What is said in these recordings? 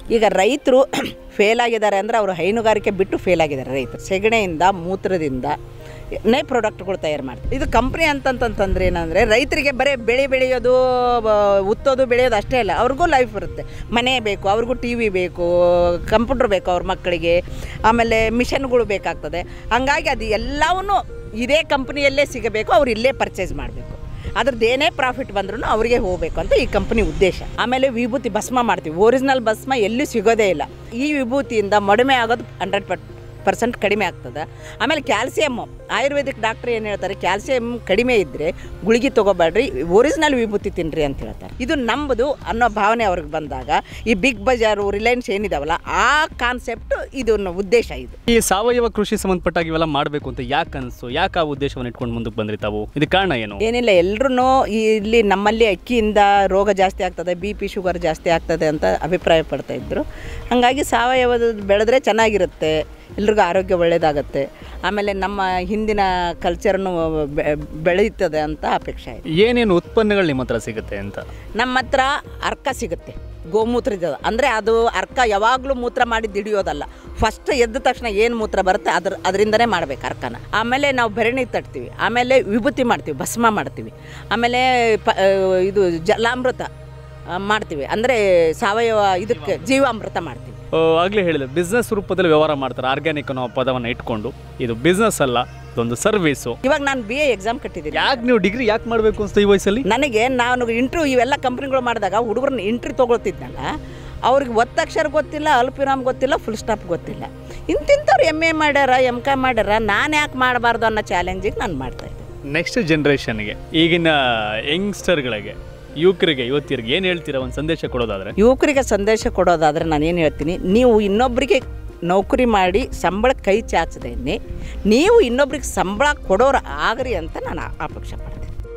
ಈಗ ರೈತರು ಫೇಲ್ ಆಗಿದ್ದಾರೆ ಅಂದರೆ ಅವರು ಹೈನುಗಾರಿಕೆ ಬಿಟ್ಟು ಫೇಲ್ ಆಗಿದ್ದಾರೆ ರೈತರು ಸೆಗಣೆಯಿಂದ ಮೂತ್ರದಿಂದ ನೇ ಪ್ರಾಡಕ್ಟ್ಗಳು ತಯಾರು ಮಾಡ್ತಾರೆ ಇದು ಕಂಪ್ನಿ ಅಂತಂತಂತಂದ್ರೆ ಏನಂದರೆ ರೈತರಿಗೆ ಬರೀ ಬೆಳೆ ಬೆಳೆಯೋದು ಬ- ಉತ್ತೋದು ಬೆಳೆಯೋದು ಅಷ್ಟೇ ಅಲ್ಲ ಅವ್ರಿಗೂ ಲೈಫ್ ಇರುತ್ತೆ ಮನೆ ಬೇಕು ಅವ್ರಿಗೂ ಟಿ ವಿ ಬೇಕು ಕಂಪ್ಯೂಟ್ರ್ ಬೇಕು ಅವ್ರ ಮಕ್ಕಳಿಗೆ ಆಮೇಲೆ ಮಿಷನ್ಗಳು ಬೇಕಾಗ್ತದೆ ಹಂಗಾಗಿ ಅದು ಎಲ್ಲವನ್ನೂ ಇದೇ ಕಂಪ್ನಿಯಲ್ಲೇ ಸಿಗಬೇಕು ಅವ್ರು ಇಲ್ಲೇ ಪರ್ಚೇಸ್ ಮಾಡಬೇಕು ಅದ್ರದ್ದು ಏನೇ ಪ್ರಾಫಿಟ್ ಬಂದ್ರೂ ಅವರಿಗೆ ಹೋಗಬೇಕು ಅಂತ ಈ ಕಂಪ್ನಿ ಉದ್ದೇಶ ಆಮೇಲೆ ವಿಭೂತಿ ಭಸ್ಮ ಮಾಡ್ತೀವಿ ಒರಿಜಿನಲ್ ಭಸ್ಮ ಎಲ್ಲೂ ಸಿಗೋದೇ ಇಲ್ಲ ಈ ವಿಭೂತಿಯಿಂದ ಮೊಡಮೆ ಆಗೋದು ಹಂಡ್ರೆಡ್ ಪರ್ ಪರ್ಸೆಂಟ್ ಕಡಿಮೆ ಆಗ್ತದೆ ಆಮೇಲೆ ಕ್ಯಾಲ್ಸಿಯಮ್ಮು ಆಯುರ್ವೇದಿಕ್ ಡಾಕ್ಟ್ರ್ ಏನು ಹೇಳ್ತಾರೆ ಕ್ಯಾಲ್ಸಿಯಂ ಕಡಿಮೆ ಇದ್ದರೆ ಗುಳಿಗೆ ತೊಗೋಬೇಡ್ರಿ ಒರಿಜಿನಲ್ ವಿಭೂತಿ ತಿನ್ನಿರಿ ಅಂತ ಹೇಳ್ತಾರೆ ಇದು ನಂಬುದು ಅನ್ನೋ ಭಾವನೆ ಅವ್ರಿಗೆ ಬಂದಾಗ ಈ ಬಿಗ್ ಬಜಾರು ರಿಲಯನ್ಸ್ ಏನಿದಾವಲ್ಲ ಆ ಕಾನ್ಸೆಪ್ಟ್ ಇದು ಉದ್ದೇಶ ಇದು ಈ ಸಾವಯವ ಕೃಷಿ ಸಂಬಂಧಪಟ್ಟಾಗ ಇವೆಲ್ಲ ಮಾಡಬೇಕು ಅಂತ ಯಾಕೆ ಅನಿಸ್ತು ಯಾಕೆ ಆ ಉದ್ದೇಶವನ್ನು ಇಟ್ಕೊಂಡು ಮುಂದಕ್ಕೆ ಬಂದ್ರಿ ತಾವು ಇದಕ್ಕೆ ಕಾರಣ ಏನು ಏನಿಲ್ಲ ಎಲ್ರೂ ಇಲ್ಲಿ ನಮ್ಮಲ್ಲಿ ಅಕ್ಕಿಯಿಂದ ರೋಗ ಜಾಸ್ತಿ ಆಗ್ತದೆ ಬಿ ಪಿ ಶುಗರ್ ಜಾಸ್ತಿ ಆಗ್ತದೆ ಅಂತ ಅಭಿಪ್ರಾಯ ಪಡ್ತಾ ಇದ್ದರು ಹಾಗಾಗಿ ಸಾವಯವದ ಬೆಳೆದ್ರೆ ಚೆನ್ನಾಗಿರುತ್ತೆ ಎಲ್ರಿಗೂ ಆರೋಗ್ಯ ಒಳ್ಳೆಯದಾಗತ್ತೆ ಆಮೇಲೆ ನಮ್ಮ ಹಿಂದಿನ ಕಲ್ಚರ್ನು ಬೆ- ಬೆಳೆಯುತ್ತದೆ ಅಂತ ಅಪೇಕ್ಷೆ ಇದೆ ಏನೇನು ಉತ್ಪನ್ನಗಳು ನಿಮ್ಮ ಹತ್ರ ಸಿಗುತ್ತೆ ಅಂತ ನಮ್ಮ ಹತ್ರ ಅರ್ಕ ಸಿಗುತ್ತೆ ಗೋಮೂತ್ರದ ಅಂದರೆ ಅದು ಅರ್ಕ ಯಾವಾಗಲೂ ಮೂತ್ರ ಮಾಡಿದ್ದು ಹಿಡಿಯೋದಲ್ಲ ಫಸ್ಟ್ ಎದ್ದ ತಕ್ಷಣ ಏನು ಮೂತ್ರ ಬರುತ್ತೆ ಅದ್ರ ಅದರಿಂದನೇ ಮಾಡ್ಬೇಕು ಅರ್ಕನ ಆಮೇಲೆ ನಾವು ಭರಣಿ ತಟ್ತೀವಿ ಆಮೇಲೆ ವಿಭೂತಿ ಮಾಡ್ತೀವಿ ಭಸ್ಮ ಮಾಡ್ತೀವಿ ಆಮೇಲೆ ಪ ಆ, ಇದು ಜಲಾಮೃತ ಆ, ಮಾಡ್ತೀವಿ ಅಂದರೆ ಸಾವಯವ ಇದಕ್ಕೆ ಜೀವಾಮೃತ ಮಾಡ್ತೀವಿ ಆ, ಆಗ್ಲೇ ಹೇಳಿದೆ ಬಿಸ್ನೆಸ್ ರೂಪದಲ್ಲಿ ವ್ಯವಹಾರ ಮಾಡ್ತಾರೆ ಆರ್ಗ್ಯಾನಿಕ್ ಅನ್ನೋ ಪದವನ್ನು ಇಟ್ಕೊಂಡು ಇದು ಬಿಸ್ನೆಸ್ ಅಲ್ಲ ಇದೊಂದು ಸರ್ವಿಸು ಇವಾಗ ನಾನು ಬಿ ಎ ಎಕ್ಸಾಮ್ ಕಟ್ಟಿದ್ದೀನಿ ಯಾಕೆ ನೀವು ಡಿಗ್ರಿ ಯಾಕೆ ಮಾಡಬೇಕು ಅನ್ಸ್ತು ಈ ವಯಸ್ಸಲ್ಲಿ ನನಗೆ ನಾನು ಇಂಟ್ರ್ಯೂ ಇವೆಲ್ಲ ಕಂಪ್ನಿಗಳು ಮಾಡಿದಾಗ ಹುಡುಗರನ್ನ ಇಂಟ್ರ್ಯೂ ತೊಗೊಳ್ತಿದ್ನಲ್ಲ ಅವ್ರಿಗೆ ಒತ್ತಕ್ಷರ ಗೊತ್ತಿಲ್ಲ ಅಲ್ಪಿರಾಮ್ ಗೊತ್ತಿಲ್ಲ ಫುಲ್ ಸ್ಟಾಪ್ ಗೊತ್ತಿಲ್ಲ ಇಂತಿಂಥವ್ರು ಎಮ್ ಎ ಮಾಡ್ಯಾರ ಎಮ್ ಕ ಮಾಡ್ಯಾರ ನಾನು ಯಾಕೆ ಮಾಡಬಾರ್ದು ಅನ್ನೋ ಚಾಲೆಂಜಿಗೆ ನಾನು ಮಾಡ್ತಾಯಿದ್ದೆ ನೆಕ್ಸ್ಟ್ ಜನ್ರೇಷನ್ಗೆ ಈಗಿನ ಯಂಗ್ಸ್ಟರ್ಗಳಿಗೆ ಯುವಕರಿಗೆ ಯುವತಿಯರಿಗೆ ಏನು ಹೇಳ್ತೀರಾ ಒಂದು ಸಂದೇಶ ಕೊಡೋದಾದ್ರೆ ಯುವಕರಿಗೆ ಸಂದೇಶ ಕೊಡೋದಾದರೆ ನಾನು ಏನು ಹೇಳ್ತೀನಿ ನೀವು ಇನ್ನೊಬ್ಬರಿಗೆ ನೌಕರಿ ಮಾಡಿ ಸಂಬಳ ಕೈ ಚಾಚದೇನೆ ನೀವು ಇನ್ನೊಬ್ರಿಗೆ ಸಂಬಳ ಕೊಡೋರು ಆಗ್ರಿ ಅಂತ ನಾನು ಆ- ಅಪೇಕ್ಷೆ ಪಡ್ತೀನಿ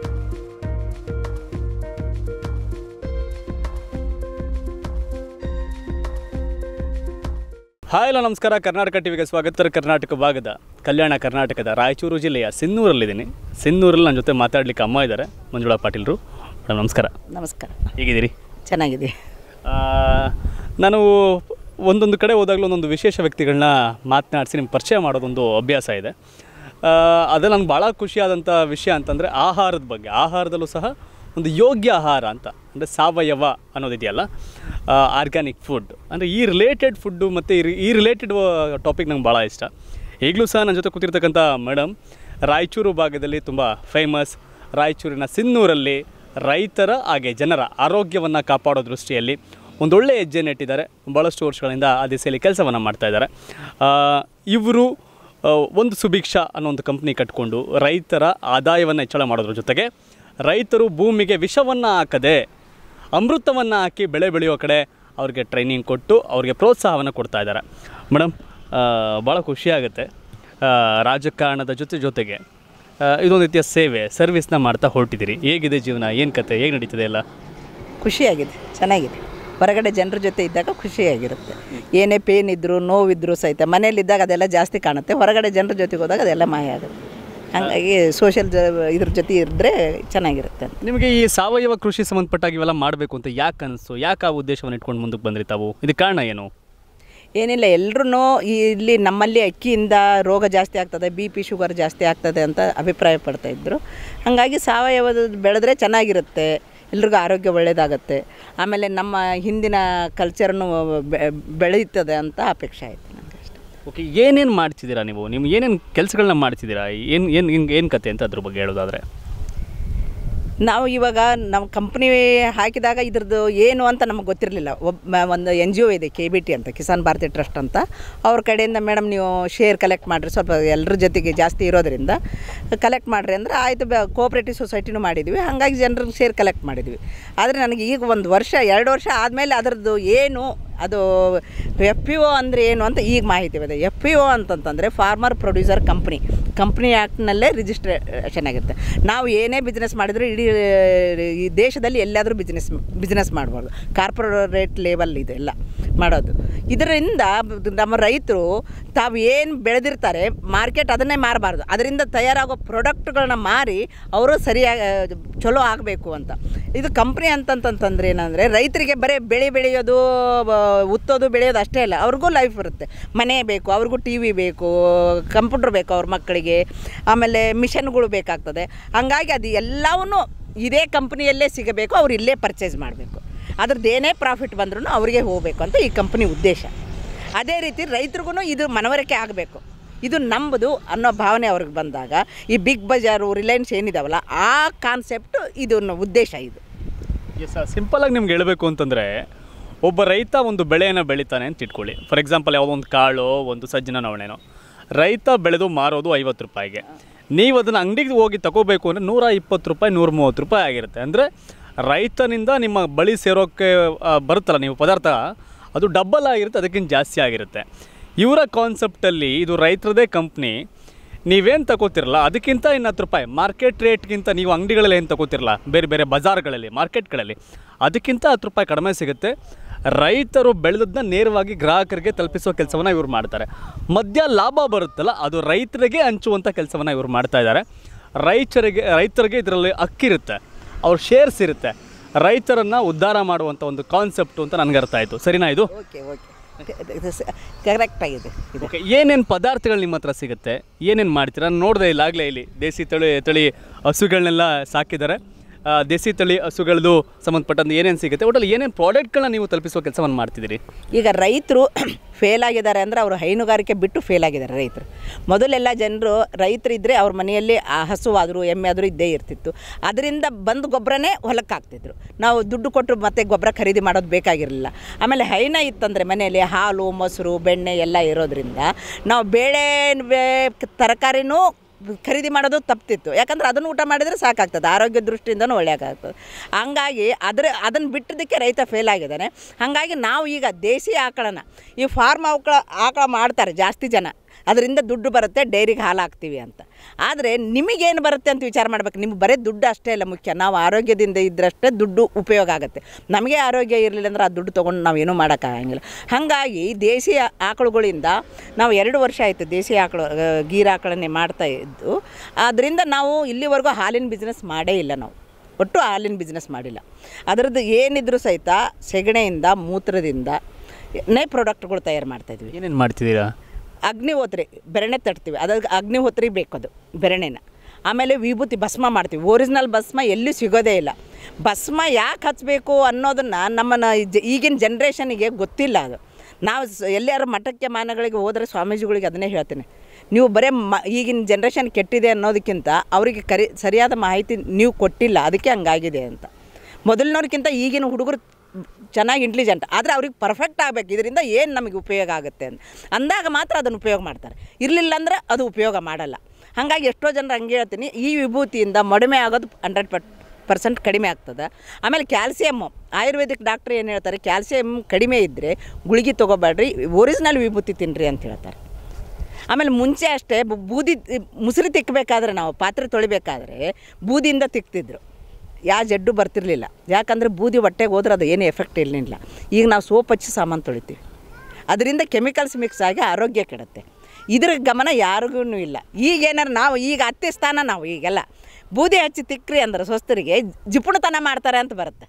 ಹಾಯ್ ಹಲೋ ನಮಸ್ಕಾರ ಕರ್ನಾಟಕ ಟಿವಿಗೆ ಸ್ವಾಗತ ಉತ್ತರ ಕರ್ನಾಟಕ ಭಾಗದ ಕಲ್ಯಾಣ ಕರ್ನಾಟಕದ ರಾಯಚೂರು ಜಿಲ್ಲೆಯ ಸಿನ್ನೂರಲ್ಲಿದ್ದೀನಿ ಸಿನ್ನೂರಲ್ಲಿ ನನ್ನ ಜೊತೆ ಮಾತಾಡ್ಲಿಕ್ಕೆ ಅಮ್ಮ ಇದ್ದಾರೆ ಮಂಜುಳಾ ಪಾಟೀಲ್ರು ಮೇಡಮ್ ನಮಸ್ಕಾರ ನಮಸ್ಕಾರ ಹೇಗಿದ್ದೀರಿ ಚೆನ್ನಾಗಿದೆ ಆ, ನಾನು ಒಂದೊಂದು ಕಡೆ ಹೋದಾಗಲೂ ಒಂದೊಂದು ವಿಶೇಷ ವ್ಯಕ್ತಿಗಳನ್ನ ಮಾತನಾಡಿಸಿ ನಿಮ್ಗೆ ಪರಿಚಯ ಮಾಡೋದೊಂದು ಅಭ್ಯಾಸ ಇದೆ ಆ, ಅದು ನನಗೆ ಭಾಳ ಖುಷಿಯಾದಂಥ ವಿಷಯ ಅಂತಂದರೆ ಆಹಾರದ ಬಗ್ಗೆ ಆಹಾರದಲ್ಲೂ ಸಹ ಒಂದು ಯೋಗ್ಯ ಆಹಾರ ಅಂತ ಅಂದರೆ ಸಾವಯವ ಅನ್ನೋದಿದೆಯಲ್ಲ ಆರ್ಗ್ಯಾನಿಕ್ ಫುಡ್ ಅಂದರೆ ಈ ರಿಲೇಟೆಡ್ ಫುಡ್ಡು ಮತ್ತು ಈ ರಿ- ಈ ರಿಲೇಟೆಡ್ ಟಾಪಿಕ್ ನಂಗೆ ಭಾಳ ಇಷ್ಟ ಈಗಲೂ ಸಹ ನನ್ನ ಜೊತೆ ಕೂತಿರ್ತಕ್ಕಂಥ ಮೇಡಮ್ ರಾಯಚೂರು ಭಾಗದಲ್ಲಿ ತುಂಬ ಫೇಮಸ್ ರಾಯಚೂರಿನ ಸಿನ್ನೂರಲ್ಲಿ ರೈತರ ಹಾಗೆ ಜನರ ಆರೋಗ್ಯವನ್ನು ಕಾಪಾಡೋ ದೃಷ್ಟಿಯಲ್ಲಿ ಒಂದೊಳ್ಳೆ ಹೆಜ್ಜೆ ನೆಟ್ಟಿದ್ದಾರೆ ಭಾಳಷ್ಟು ವರ್ಷಗಳಿಂದ ಆ ದಿಸೆಯಲ್ಲಿ ಕೆಲಸವನ್ನು ಮಾಡ್ತಾ ಇದ್ದಾರೆ ಇವರು ಒಂದು ಸುಭಿಕ್ಷಾ ಅನ್ನೋ ಒಂದು ಕಂಪ್ನಿ ಕಟ್ಕೊಂಡು ರೈತರ ಆದಾಯವನ್ನು ಹೆಚ್ಚಳ ಮಾಡೋದ್ರ ಜೊತೆಗೆ ರೈತರು ಭೂಮಿಗೆ ವಿಷವನ್ನು ಹಾಕದೆ ಅಮೃತವನ್ನು ಹಾಕಿ ಬೆಳೆ ಬೆಳೆಯೋ ಕಡೆ ಅವ್ರಿಗೆ ಟ್ರೈನಿಂಗ್ ಕೊಟ್ಟು ಅವ್ರಿಗೆ ಪ್ರೋತ್ಸಾಹವನ್ನು ಕೊಡ್ತಾ ಇದ್ದಾರೆ ಮೇಡಮ್ ಭಾಳ ಖುಷಿಯಾಗುತ್ತೆ ಆ, ರಾಜಕಾರಣದ ಜೊತೆ ಜೊತೆಗೆ ಆ, ಇದೊಂದು ರೀತಿಯ ಸೇವೆ ಸರ್ವಿಸ್ನ ಮಾಡ್ತಾ ಹೊರಟಿದ್ದೀರಿ ಹೇಗಿದೆ ಜೀವನ ಏನು ಕತೆ ಹೇಗೆ ನಡೀತದೆ ಎಲ್ಲ ಖುಷಿಯಾಗಿದೆ ಚೆನ್ನಾಗಿದೆ ಹೊರಗಡೆ ಜನರ ಜೊತೆ ಇದ್ದಾಗ ಖುಷಿಯಾಗಿರುತ್ತೆ ಏನೇ ಪೇನ್ ಇದ್ದರೂ ನೋವಿದ್ರೂ ಸಹಿತ ಮನೇಲಿದ್ದಾಗ ಅದೆಲ್ಲ ಜಾಸ್ತಿ ಕಾಣುತ್ತೆ ಹೊರಗಡೆ ಜನರ ಜೊತೆಗೆ ಹೋದಾಗ ಅದೆಲ್ಲ ಮಾಯ ಆಗುತ್ತೆ ಹಾಗಾಗಿ ಸೋಷಿಯಲ್ ಜ ಇದ್ರ ಜೊತೆ ಇದ್ದರೆ ಚೆನ್ನಾಗಿರುತ್ತೆ ಅಂತ ನಿಮಗೆ ಈ ಸಾವಯವ ಕೃಷಿ ಸಂಬಂಧಪಟ್ಟಾಗ ಇವೆಲ್ಲ ಮಾಡಬೇಕು ಅಂತ ಯಾಕೆ ಅನಿಸ್ತು ಯಾಕೆ ಆ ಉದ್ದೇಶವನ್ನು ಇಟ್ಕೊಂಡು ಮುಂದಕ್ಕೆ ಬಂದ್ರಿ ತಾವು ಇದಕ್ಕೆ ಕಾರಣ ಏನು ಏನಿಲ್ಲ ಎಲ್ರೂ ಇಲ್ಲಿ ನಮ್ಮಲ್ಲಿ ಅಕ್ಕಿಯಿಂದ ರೋಗ ಜಾಸ್ತಿ ಆಗ್ತದೆ ಬಿ ಪಿ ಶುಗರ್ ಜಾಸ್ತಿ ಆಗ್ತದೆ ಅಂತ ಅಭಿಪ್ರಾಯ ಪಡ್ತಾ ಇದ್ದರು ಹಾಗಾಗಿ ಸಾವಯವದ ಬೆಳೆದ್ರೆ ಚೆನ್ನಾಗಿರುತ್ತೆ ಎಲ್ರಿಗೂ ಆರೋಗ್ಯ ಒಳ್ಳೆಯದಾಗತ್ತೆ ಆಮೇಲೆ ನಮ್ಮ ಹಿಂದಿನ ಕಲ್ಚರ್ನು ಬೆ- ಬೆಳೆಯುತ್ತದೆ ಅಂತ ಅಪೇಕ್ಷೆ ಆಯಿತು ನನಗೆ ಅಷ್ಟೇ ಓಕೆ ಏನೇನು ಮಾಡ್ತಿದ್ದೀರಾ ನೀವು ನೀವು ಏನೇನು ಕೆಲಸಗಳನ್ನ ಮಾಡ್ತಿದ್ದೀರಾ ಏನು ಏನು ಹಿಂಗೆ ಏನು ಕತೆ ಅಂತ ಅದ್ರ ಬಗ್ಗೆ ಹೇಳೋದಾದರೆ ನಾವು ಇವಾಗ ನಮ್ಮ ಕಂಪ್ನಿ ಹಾಕಿದಾಗ ಇದ್ರದ್ದು ಏನು ಅಂತ ನಮಗೆ ಗೊತ್ತಿರಲಿಲ್ಲ ಒಬ್ಬ ಒಂದು ಎನ್ ಜಿ ಒ ಇದೆ ಕೆ ಬಿ ಟಿ ಅಂತ ಕಿಸಾನ್ ಭಾರತಿ ಟ್ರಸ್ಟ್ ಅಂತ ಅವ್ರ ಕಡೆಯಿಂದ ಮೇಡಮ್ ನೀವು ಶೇರ್ ಕಲೆಕ್ಟ್ ಮಾಡಿರಿ ಸ್ವಲ್ಪ ಎಲ್ಲರ ಜೊತೆಗೆ ಜಾಸ್ತಿ ಇರೋದ್ರಿಂದ ಕಲೆಕ್ಟ್ ಮಾಡಿರಿ ಅಂದರೆ ಆಯಿತು ಬ ಕೋಆಪ್ರೇಟಿವ್ ಸೊಸೈಟಿನೂ ಮಾಡಿದ್ವಿ ಹಾಗಾಗಿ ಜನರಿಗೆ ಶೇರ್ ಕಲೆಕ್ಟ್ ಮಾಡಿದ್ವಿ ಆದರೆ ನನಗೆ ಈಗ ಒಂದು ವರ್ಷ ಎರಡು ವರ್ಷ ಆದಮೇಲೆ ಅದರದ್ದು ಏನು ಅದು ಎಫ್ ಪಿ ಒ ಅಂದರೆ ಏನು ಅಂತ ಈಗ ಮಾಹಿತಿ ಇದೆ ಎಫ್ ಪಿ ಒ ಅಂತಂತಂದರೆ ಫಾರ್ಮರ್ ಪ್ರೊಡ್ಯೂಸರ್ ಕಂಪ್ನಿ ಕಂಪ್ನಿ ಆ್ಯಕ್ಟ್ನಲ್ಲೇ ರಿಜಿಸ್ಟ್ರೇಷನ್ ಆಗಿರುತ್ತೆ ನಾವು ಏನೇ ಬಿಸ್ನೆಸ್ ಮಾಡಿದರೂ ಇಡೀ ಈ ದೇಶದಲ್ಲಿ ಎಲ್ಲಾದರೂ ಬಿಸ್ನೆಸ್ ಬಿಸ್ನೆಸ್ ಮಾಡ್ಬೋದು ಕಾರ್ಪೊರೇಟ್ ಲೆವೆಲ್ ಇದೆ ಎಲ್ಲ ಮಾಡೋದು ಇದರಿಂದ ನಮ್ಮ ರೈತರು ತಾವು ಏನು ಬೆಳೆದಿರ್ತಾರೆ ಮಾರ್ಕೆಟ್ ಅದನ್ನೇ ಮಾರಬಾರ್ದು ಅದರಿಂದ ತಯಾರಾಗೋ ಪ್ರಾಡಕ್ಟ್ಗಳನ್ನ ಮಾರಿ ಅವರು ಸರಿಯಾಗಿ ಚಲೋ ಆಗಬೇಕು ಅಂತ ಇದು ಕಂಪ್ನಿ ಅಂತಂತಂತಂದ್ರೆ ಏನಂದರೆ ರೈತರಿಗೆ ಬರೀ ಬೆಳೆ ಬೆಳೆಯೋದು ಬ- ಉತ್ತೋದು ಬೆಳೆಯೋದು ಅಷ್ಟೇ ಅಲ್ಲ ಅವ್ರಿಗೂ ಲೈಫ್ ಇರುತ್ತೆ ಮನೆ ಬೇಕು ಅವ್ರಿಗೂ ಟಿ ವಿ ಬೇಕು ಕಂಪ್ಯೂಟ್ರ್ ಬೇಕು ಅವ್ರ ಮಕ್ಕಳಿಗೆ ಆಮೇಲೆ ಮಿಷನ್ಗಳು ಬೇಕಾಗ್ತದೆ ಹಂಗಾಗಿ ಅದು ಎಲ್ಲವನ್ನೂ ಇದೇ ಕಂಪ್ನಿಯಲ್ಲೇ ಸಿಗಬೇಕು ಅವ್ರು ಇಲ್ಲೇ ಪರ್ಚೇಸ್ ಮಾಡಬೇಕು ಅದ್ರದ್ದು ಏನೇ ಪ್ರಾಫಿಟ್ ಬಂದ್ರೂ ಅವರಿಗೆ ಹೋಗಬೇಕು ಅಂತ ಈ ಕಂಪ್ನಿ ಉದ್ದೇಶ ಅದೇ ರೀತಿ ರೈತರಿಗೂ ಇದು ಮನವರಿಕೆ ಆಗಬೇಕು ಇದು ನಂಬುದು ಅನ್ನೋ ಭಾವನೆ ಅವ್ರಿಗೆ ಬಂದಾಗ ಈ ಬಿಗ್ ಬಜಾರು ರಿಲಯನ್ಸ್ ಏನಿದಾವಲ್ಲ ಆ ಕಾನ್ಸೆಪ್ಟು ಇದು ನ- ಉದ್ದೇಶ ಇದು ಎಸ್ ಸಿಂಪಲಾಗಿ ನಿಮ್ಗೆ ಹೇಳಬೇಕು ಅಂತಂದರೆ ಒಬ್ಬ ರೈತ ಒಂದು ಬೆಳೆಯನ್ನು ಬೆಳಿತಾನೆ ಅಂತ ಇಟ್ಕೊಳ್ಳಿ ಫಾರ್ ಎಕ್ಸಾಂಪಲ್ ಯಾವುದೋ ಒಂದು ಕಾಳು ಒಂದು ಸಜ್ಜನ ನವಣೆನೋ ರೈತ ಬೆಳೆದು ಮಾರೋದು ಐವತ್ತು ರೂಪಾಯಿಗೆ ನೀವು ಅದನ್ನು ಅಂಗಡಿಗೆ ಹೋಗಿ ತಗೋಬೇಕು ಅಂದರೆ ನೂರ ಇಪ್ಪತ್ತು ರೂಪಾಯಿ ನೂರ ಮೂವತ್ತು ರೂಪಾಯಿ ಆಗಿರುತ್ತೆ ಅಂದರೆ ರೈತನಿಂದ ನಿಮ್ಮ ಬಳಿ ಸೇರೋಕ್ಕೆ ಆ, ಬರುತ್ತಲ್ಲ ನೀವು ಪದಾರ್ಥ ಅದು ಡಬ್ಬಲ್ ಆಗಿರುತ್ತೆ ಅದಕ್ಕಿಂತ ಜಾಸ್ತಿ ಆಗಿರುತ್ತೆ ಇವರ ಕಾನ್ಸೆಪ್ಟಲ್ಲಿ ಇದು ರೈತರದೇ ಕಂಪ್ನಿ ನೀವೇನು ತಗೋತಿರಲ್ಲ ಅದಕ್ಕಿಂತ ಇನ್ನು ಹತ್ತು ರೂಪಾಯಿ ಮಾರ್ಕೆಟ್ ರೇಟ್ಗಿಂತ ನೀವು ಅಂಗಡಿಗಳಲ್ಲಿ ಏನು ತಗೋತಿರಲ್ಲ ಬೇರೆ ಬೇರೆ ಬಜಾರ್ಗಳಲ್ಲಿ ಮಾರ್ಕೆಟ್ಗಳಲ್ಲಿ ಅದಕ್ಕಿಂತ ಹತ್ತು ರೂಪಾಯಿ ಕಡಿಮೆ ಸಿಗುತ್ತೆ ರೈತರು ಬೆಳೆದದನ್ನ ನೇರವಾಗಿ ಗ್ರಾಹಕರಿಗೆ ತಲುಪಿಸೋ ಕೆಲಸವನ್ನು ಇವ್ರು ಮಾಡ್ತಾರೆ ಮಧ್ಯ ಲಾಭ ಬರುತ್ತಲ್ಲ ಅದು ರೈತರಿಗೆ ಹಂಚುವಂಥ ಕೆಲಸವನ್ನು ಇವ್ರು ಮಾಡ್ತಾ ಇದ್ದಾರೆ ರೈತರಿಗೆ ರೈತರಿಗೆ ಇದರಲ್ಲಿ ಹಕ್ಕಿರುತ್ತೆ ಅವ್ರ ಶೇರ್ಸ್ ಇರುತ್ತೆ ರೈತರನ್ನು ಉದ್ಧಾರ ಮಾಡುವಂಥ ಒಂದು ಕಾನ್ಸೆಪ್ಟು ಅಂತ ನನಗೆ ಅರ್ಥ ಆಯಿತು ಸರಿನಾ ಇದು ಓಕೆ ಓಕೆ ಕರೆಕ್ಟಾಗಿದೆ ಇದು ಓಕೆ ಏನೇನು ಪದಾರ್ಥಗಳು ನಿಮ್ಮ ಹತ್ರ ಸಿಗುತ್ತೆ ಏನೇನು ಮಾಡ್ತೀರಾ ನಾನು ನೋಡಿದೆ ಇಲ್ಲಾಗಲೇ ಇಲ್ಲಿ ದೇಸಿ ತಳಿ ತಳಿ ಹಸುಗಳನ್ನೆಲ್ಲ ಸಾಕಿದ್ದಾರೆ ಆ, ದೇಸಿ ತಳಿ ಹಸುಗಳದ್ದು ಸಂಬಂಧಪಟ್ಟಂತೆ ಏನೇನು ಸಿಗುತ್ತೆ ಒಟ್ಟಲ್ಲಿ ಏನೇನು ಪ್ರಾಡಕ್ಟ್ಗಳನ್ನ ನೀವು ತಲುಪಿಸುವ ಕೆಲಸವನ್ನು ಮಾಡ್ತಿದ್ದೀರಿ ಈಗ ರೈತರು ಫೇಲ್ ಆಗಿದ್ದಾರೆ ಅಂದರೆ ಅವರು ಹೈನುಗಾರಿಕೆ ಬಿಟ್ಟು ಫೇಲ್ ಆಗಿದ್ದಾರೆ ರೈತರು ಮೊದಲೆಲ್ಲ ಜನರು ರೈತರಿದ್ದರೆ ಅವ್ರ ಮನೆಯಲ್ಲಿ ಆ ಹಸುವಾದರೂ ಎಮ್ಮೆ ಆದರೂ ಇದ್ದೇ ಇರ್ತಿತ್ತು ಅದರಿಂದ ಬಂದು ಗೊಬ್ಬರನೇ ಹೊಲಕ್ಕೆ ಹಾಕ್ತಿದ್ರು ನಾವು ದುಡ್ಡು ಕೊಟ್ಟು ಮತ್ತೆ ಗೊಬ್ಬರ ಖರೀದಿ ಮಾಡೋದು ಬೇಕಾಗಿರಲಿಲ್ಲ ಆಮೇಲೆ ಹೈನ ಇತ್ತಂದರೆ ಮನೆಯಲ್ಲಿ ಹಾಲು ಮೊಸರು ಬೆಣ್ಣೆ ಎಲ್ಲ ಇರೋದ್ರಿಂದ ನಾವು ಬೇಳೆ ಬೇ- ತರಕಾರಿನೂ ಖರೀದಿ ಮಾಡೋದು ತಪ್ತಿತ್ತು ಯಾಕಂದ್ರೆ ಅದನ್ನು ಊಟ ಮಾಡಿದರೆ ಸಾಕಾಗ್ತದೆ ಆರೋಗ್ಯ ದೃಷ್ಟಿಯಿಂದನೂ ಒಳ್ಳೆಯಾಗ್ತದೆ ಹಂಗಾಗಿ ಅದ್ರ ಅದನ್ನು ಬಿಟ್ಟಿದ್ದಕ್ಕೆ ರೈತ ಫೇಲ್ ಆಗಿದ್ದಾನೆ ಹಾಗಾಗಿ ನಾವು ಈಗ ದೇಸಿ ಆಕಳನ ಈ ಫಾರ್ಮ್ ಆಕಳ ಆಕಳ ಮಾಡ್ತಾರೆ ಜಾಸ್ತಿ ಜನ ಅದರಿಂದ ದುಡ್ಡು ಬರುತ್ತೆ ಡೈರಿಗೆ ಹಾಲು ಹಾಕ್ತೀವಿ ಅಂತ ಆದರೆ ನಿಮಗೇನು ಬರುತ್ತೆ ಅಂತ ವಿಚಾರ ಮಾಡ್ಬೇಕು ನಿಮ್ಗೆ ಬರೀ ದುಡ್ಡು ಅಷ್ಟೇ ಅಲ್ಲ ಮುಖ್ಯ ನಾವು ಆರೋಗ್ಯದಿಂದ ಇದ್ದರಷ್ಟೇ ದುಡ್ಡು ಉಪಯೋಗ ಆಗುತ್ತೆ ನಮಗೆ ಆರೋಗ್ಯ ಇರಲಿಲ್ಲ ಅಂದ್ರೆ ಆ ದುಡ್ಡು ತೊಗೊಂಡು ನಾವೇನೂ ಮಾಡೋಕ್ಕಾಗಂಗಿಲ್ಲ ಹಾಗಾಗಿ ದೇಸಿ ಆಕಳುಗಳಿಂದ ನಾವು ಎರಡು ವರ್ಷ ಆಯಿತು ದೇಸಿ ಆಕಳು ಆ, ಗೀರ್ ಆಕಳನ್ನೇ ಮಾಡ್ತಾ ಇದ್ದು ಅದರಿಂದ ನಾವು ಇಲ್ಲಿವರೆಗೂ ಹಾಲಿನ ಬಿಸ್ನೆಸ್ ಮಾಡೇ ಇಲ್ಲ ನಾವು ಒಟ್ಟು ಹಾಲಿನ ಬಿಸ್ನೆಸ್ ಮಾಡಿಲ್ಲ ಅದರದ್ದು ಏನಿದ್ರು ಸಹಿತ ಸೆಗಣೆಯಿಂದ ಮೂತ್ರದಿಂದ ನೇ ಪ್ರಾಡಕ್ಟ್ಗಳು ತಯಾರು ಮಾಡ್ತಾಯಿದ್ವಿ ಏನೇನು ಮಾಡ್ತಿದ್ದೀರಾ ಅಗ್ನಿಹೋತ್ರಿ ಬೆರಣೆ ತಟ್ತೀವಿ ಅದಕ್ಕೆ ಅಗ್ನಿಹೋತ್ರಿ ಬೇಕದು ಬೆರಣೆನ ಆಮೇಲೆ ವಿಭೂತಿ ಭಸ್ಮ ಮಾಡ್ತೀವಿ ಒರಿಜಿನಲ್ ಭಸ್ಮ ಎಲ್ಲೂ ಸಿಗೋದೇ ಇಲ್ಲ ಭಸ್ಮ ಯಾಕೆ ಹಚ್ಚಬೇಕು ಅನ್ನೋದನ್ನು ನಮ್ಮನ್ನ ಜ- ಈಗಿನ ಜನ್ರೇಷನಿಗೆ ಗೊತ್ತಿಲ್ಲ ಅದು ನಾವು ಸ- ಎಲ್ಲಾರು ಮಠಕ್ಕೆ ಮಾನಗಳಿಗೆ ಹೋದರೆ ಸ್ವಾಮೀಜಿಗಳಿಗೆ ಅದನ್ನೇ ಹೇಳ್ತೀನಿ ನೀವು ಬರೀ ಮ ಈಗಿನ ಜನ್ರೇಷನ್ ಕೆಟ್ಟಿದೆ ಅನ್ನೋದಕ್ಕಿಂತ ಅವರಿಗೆ ಕರಿ ಸರಿಯಾದ ಮಾಹಿತಿ ನೀವು ಕೊಟ್ಟಿಲ್ಲ ಅದಕ್ಕೆ ಹಂಗಾಗಿದೆ ಅಂತ ಮೊದಲಿನವ್ರಿಗಿಂತ ಈಗಿನ ಹುಡುಗರು ಚೆನ್ನಾಗಿ ಇಂಟೆಲಿಜೆಂಟ್ ಆದರೆ ಅವ್ರಿಗೆ ಪರ್ಫೆಕ್ಟ್ ಆಗಬೇಕು ಇದರಿಂದ ಏನು ನಮಗೆ ಉಪಯೋಗ ಆಗುತ್ತೆ ಅಂತ ಅಂದಾಗ ಮಾತ್ರ ಅದನ್ನು ಉಪಯೋಗ ಮಾಡ್ತಾರೆ ಇರಲಿಲ್ಲ ಅಂದ್ರೆ ಅದು ಉಪಯೋಗ ಮಾಡಲ್ಲ ಹಾಗಾಗಿ ಎಷ್ಟೋ ಜನರು ಹಂಗೆ ಹೇಳ್ತೀನಿ ಈ ವಿಭೂತಿಯಿಂದ ಮೊಡಮೆ ಆಗೋದು ಹಂಡ್ರೆಡ್ ಪರ್ ಪರ್ಸೆಂಟ್ ಕಡಿಮೆ ಆಗ್ತದೆ ಆಮೇಲೆ ಕ್ಯಾಲ್ಸಿಯಮ್ಮು ಆಯುರ್ವೇದಿಕ್ ಡಾಕ್ಟ್ರ್ ಏನು ಹೇಳ್ತಾರೆ ಕ್ಯಾಲ್ಸಿಯಮ್ ಕಡಿಮೆ ಇದ್ದರೆ ಗುಳಿಗೆ ತೊಗೋಬೇಡ್ರಿ ಒರಿಜಿನಲ್ ವಿಭೂತಿ ತಿನ್ನಿರಿ ಅಂತ ಹೇಳ್ತಾರೆ ಆಮೇಲೆ ಮುಂಚೆ ಅಷ್ಟೇ ಬು- ಬೂದಿ ಮುಸುರಿ ತಿಕ್ಕಬೇಕಾದ್ರೆ ನಾವು ಪಾತ್ರೆ ತೊಳಿಬೇಕಾದ್ರೆ ಬೂದಿಯಿಂದ ತಿಕ್ತಿದ್ರು ಯಾವ ಜಡ್ಡು ಬರ್ತಿರ್ಲಿಲ್ಲ ಯಾಕಂದರೆ ಬೂದಿ ಹೊಟ್ಟೆಗೆ ಹೋದ್ರೆ ಅದು ಏನು ಎಫೆಕ್ಟ್ ಇರಲಿಲ್ಲ ಈಗ ನಾವು ಸೋಪ್ ಹಚ್ಚಿ ಸಾಮಾನು ತೊಳಿತೀವಿ ಅದರಿಂದ ಕೆಮಿಕಲ್ಸ್ ಮಿಕ್ಸ್ ಆಗಿ ಆರೋಗ್ಯ ಕೆಡುತ್ತೆ ಇದ್ರ ಗಮನ ಯಾರಿಗೂ ಇಲ್ಲ ಈಗ ಏನಾರು ನಾವು ಈಗ ಅತ್ತೆ ಸ್ಥಾನ ನಾವು ಈಗೆಲ್ಲ ಬೂದಿ ಹಚ್ಚಿ ತಿಕ್ಕ್ರಿ ಅಂದ್ರೆ ಸ್ವಸ್ಥರಿಗೆ ಜಿಪುಣತನ ಮಾಡ್ತಾರೆ ಅಂತ ಬರುತ್ತೆ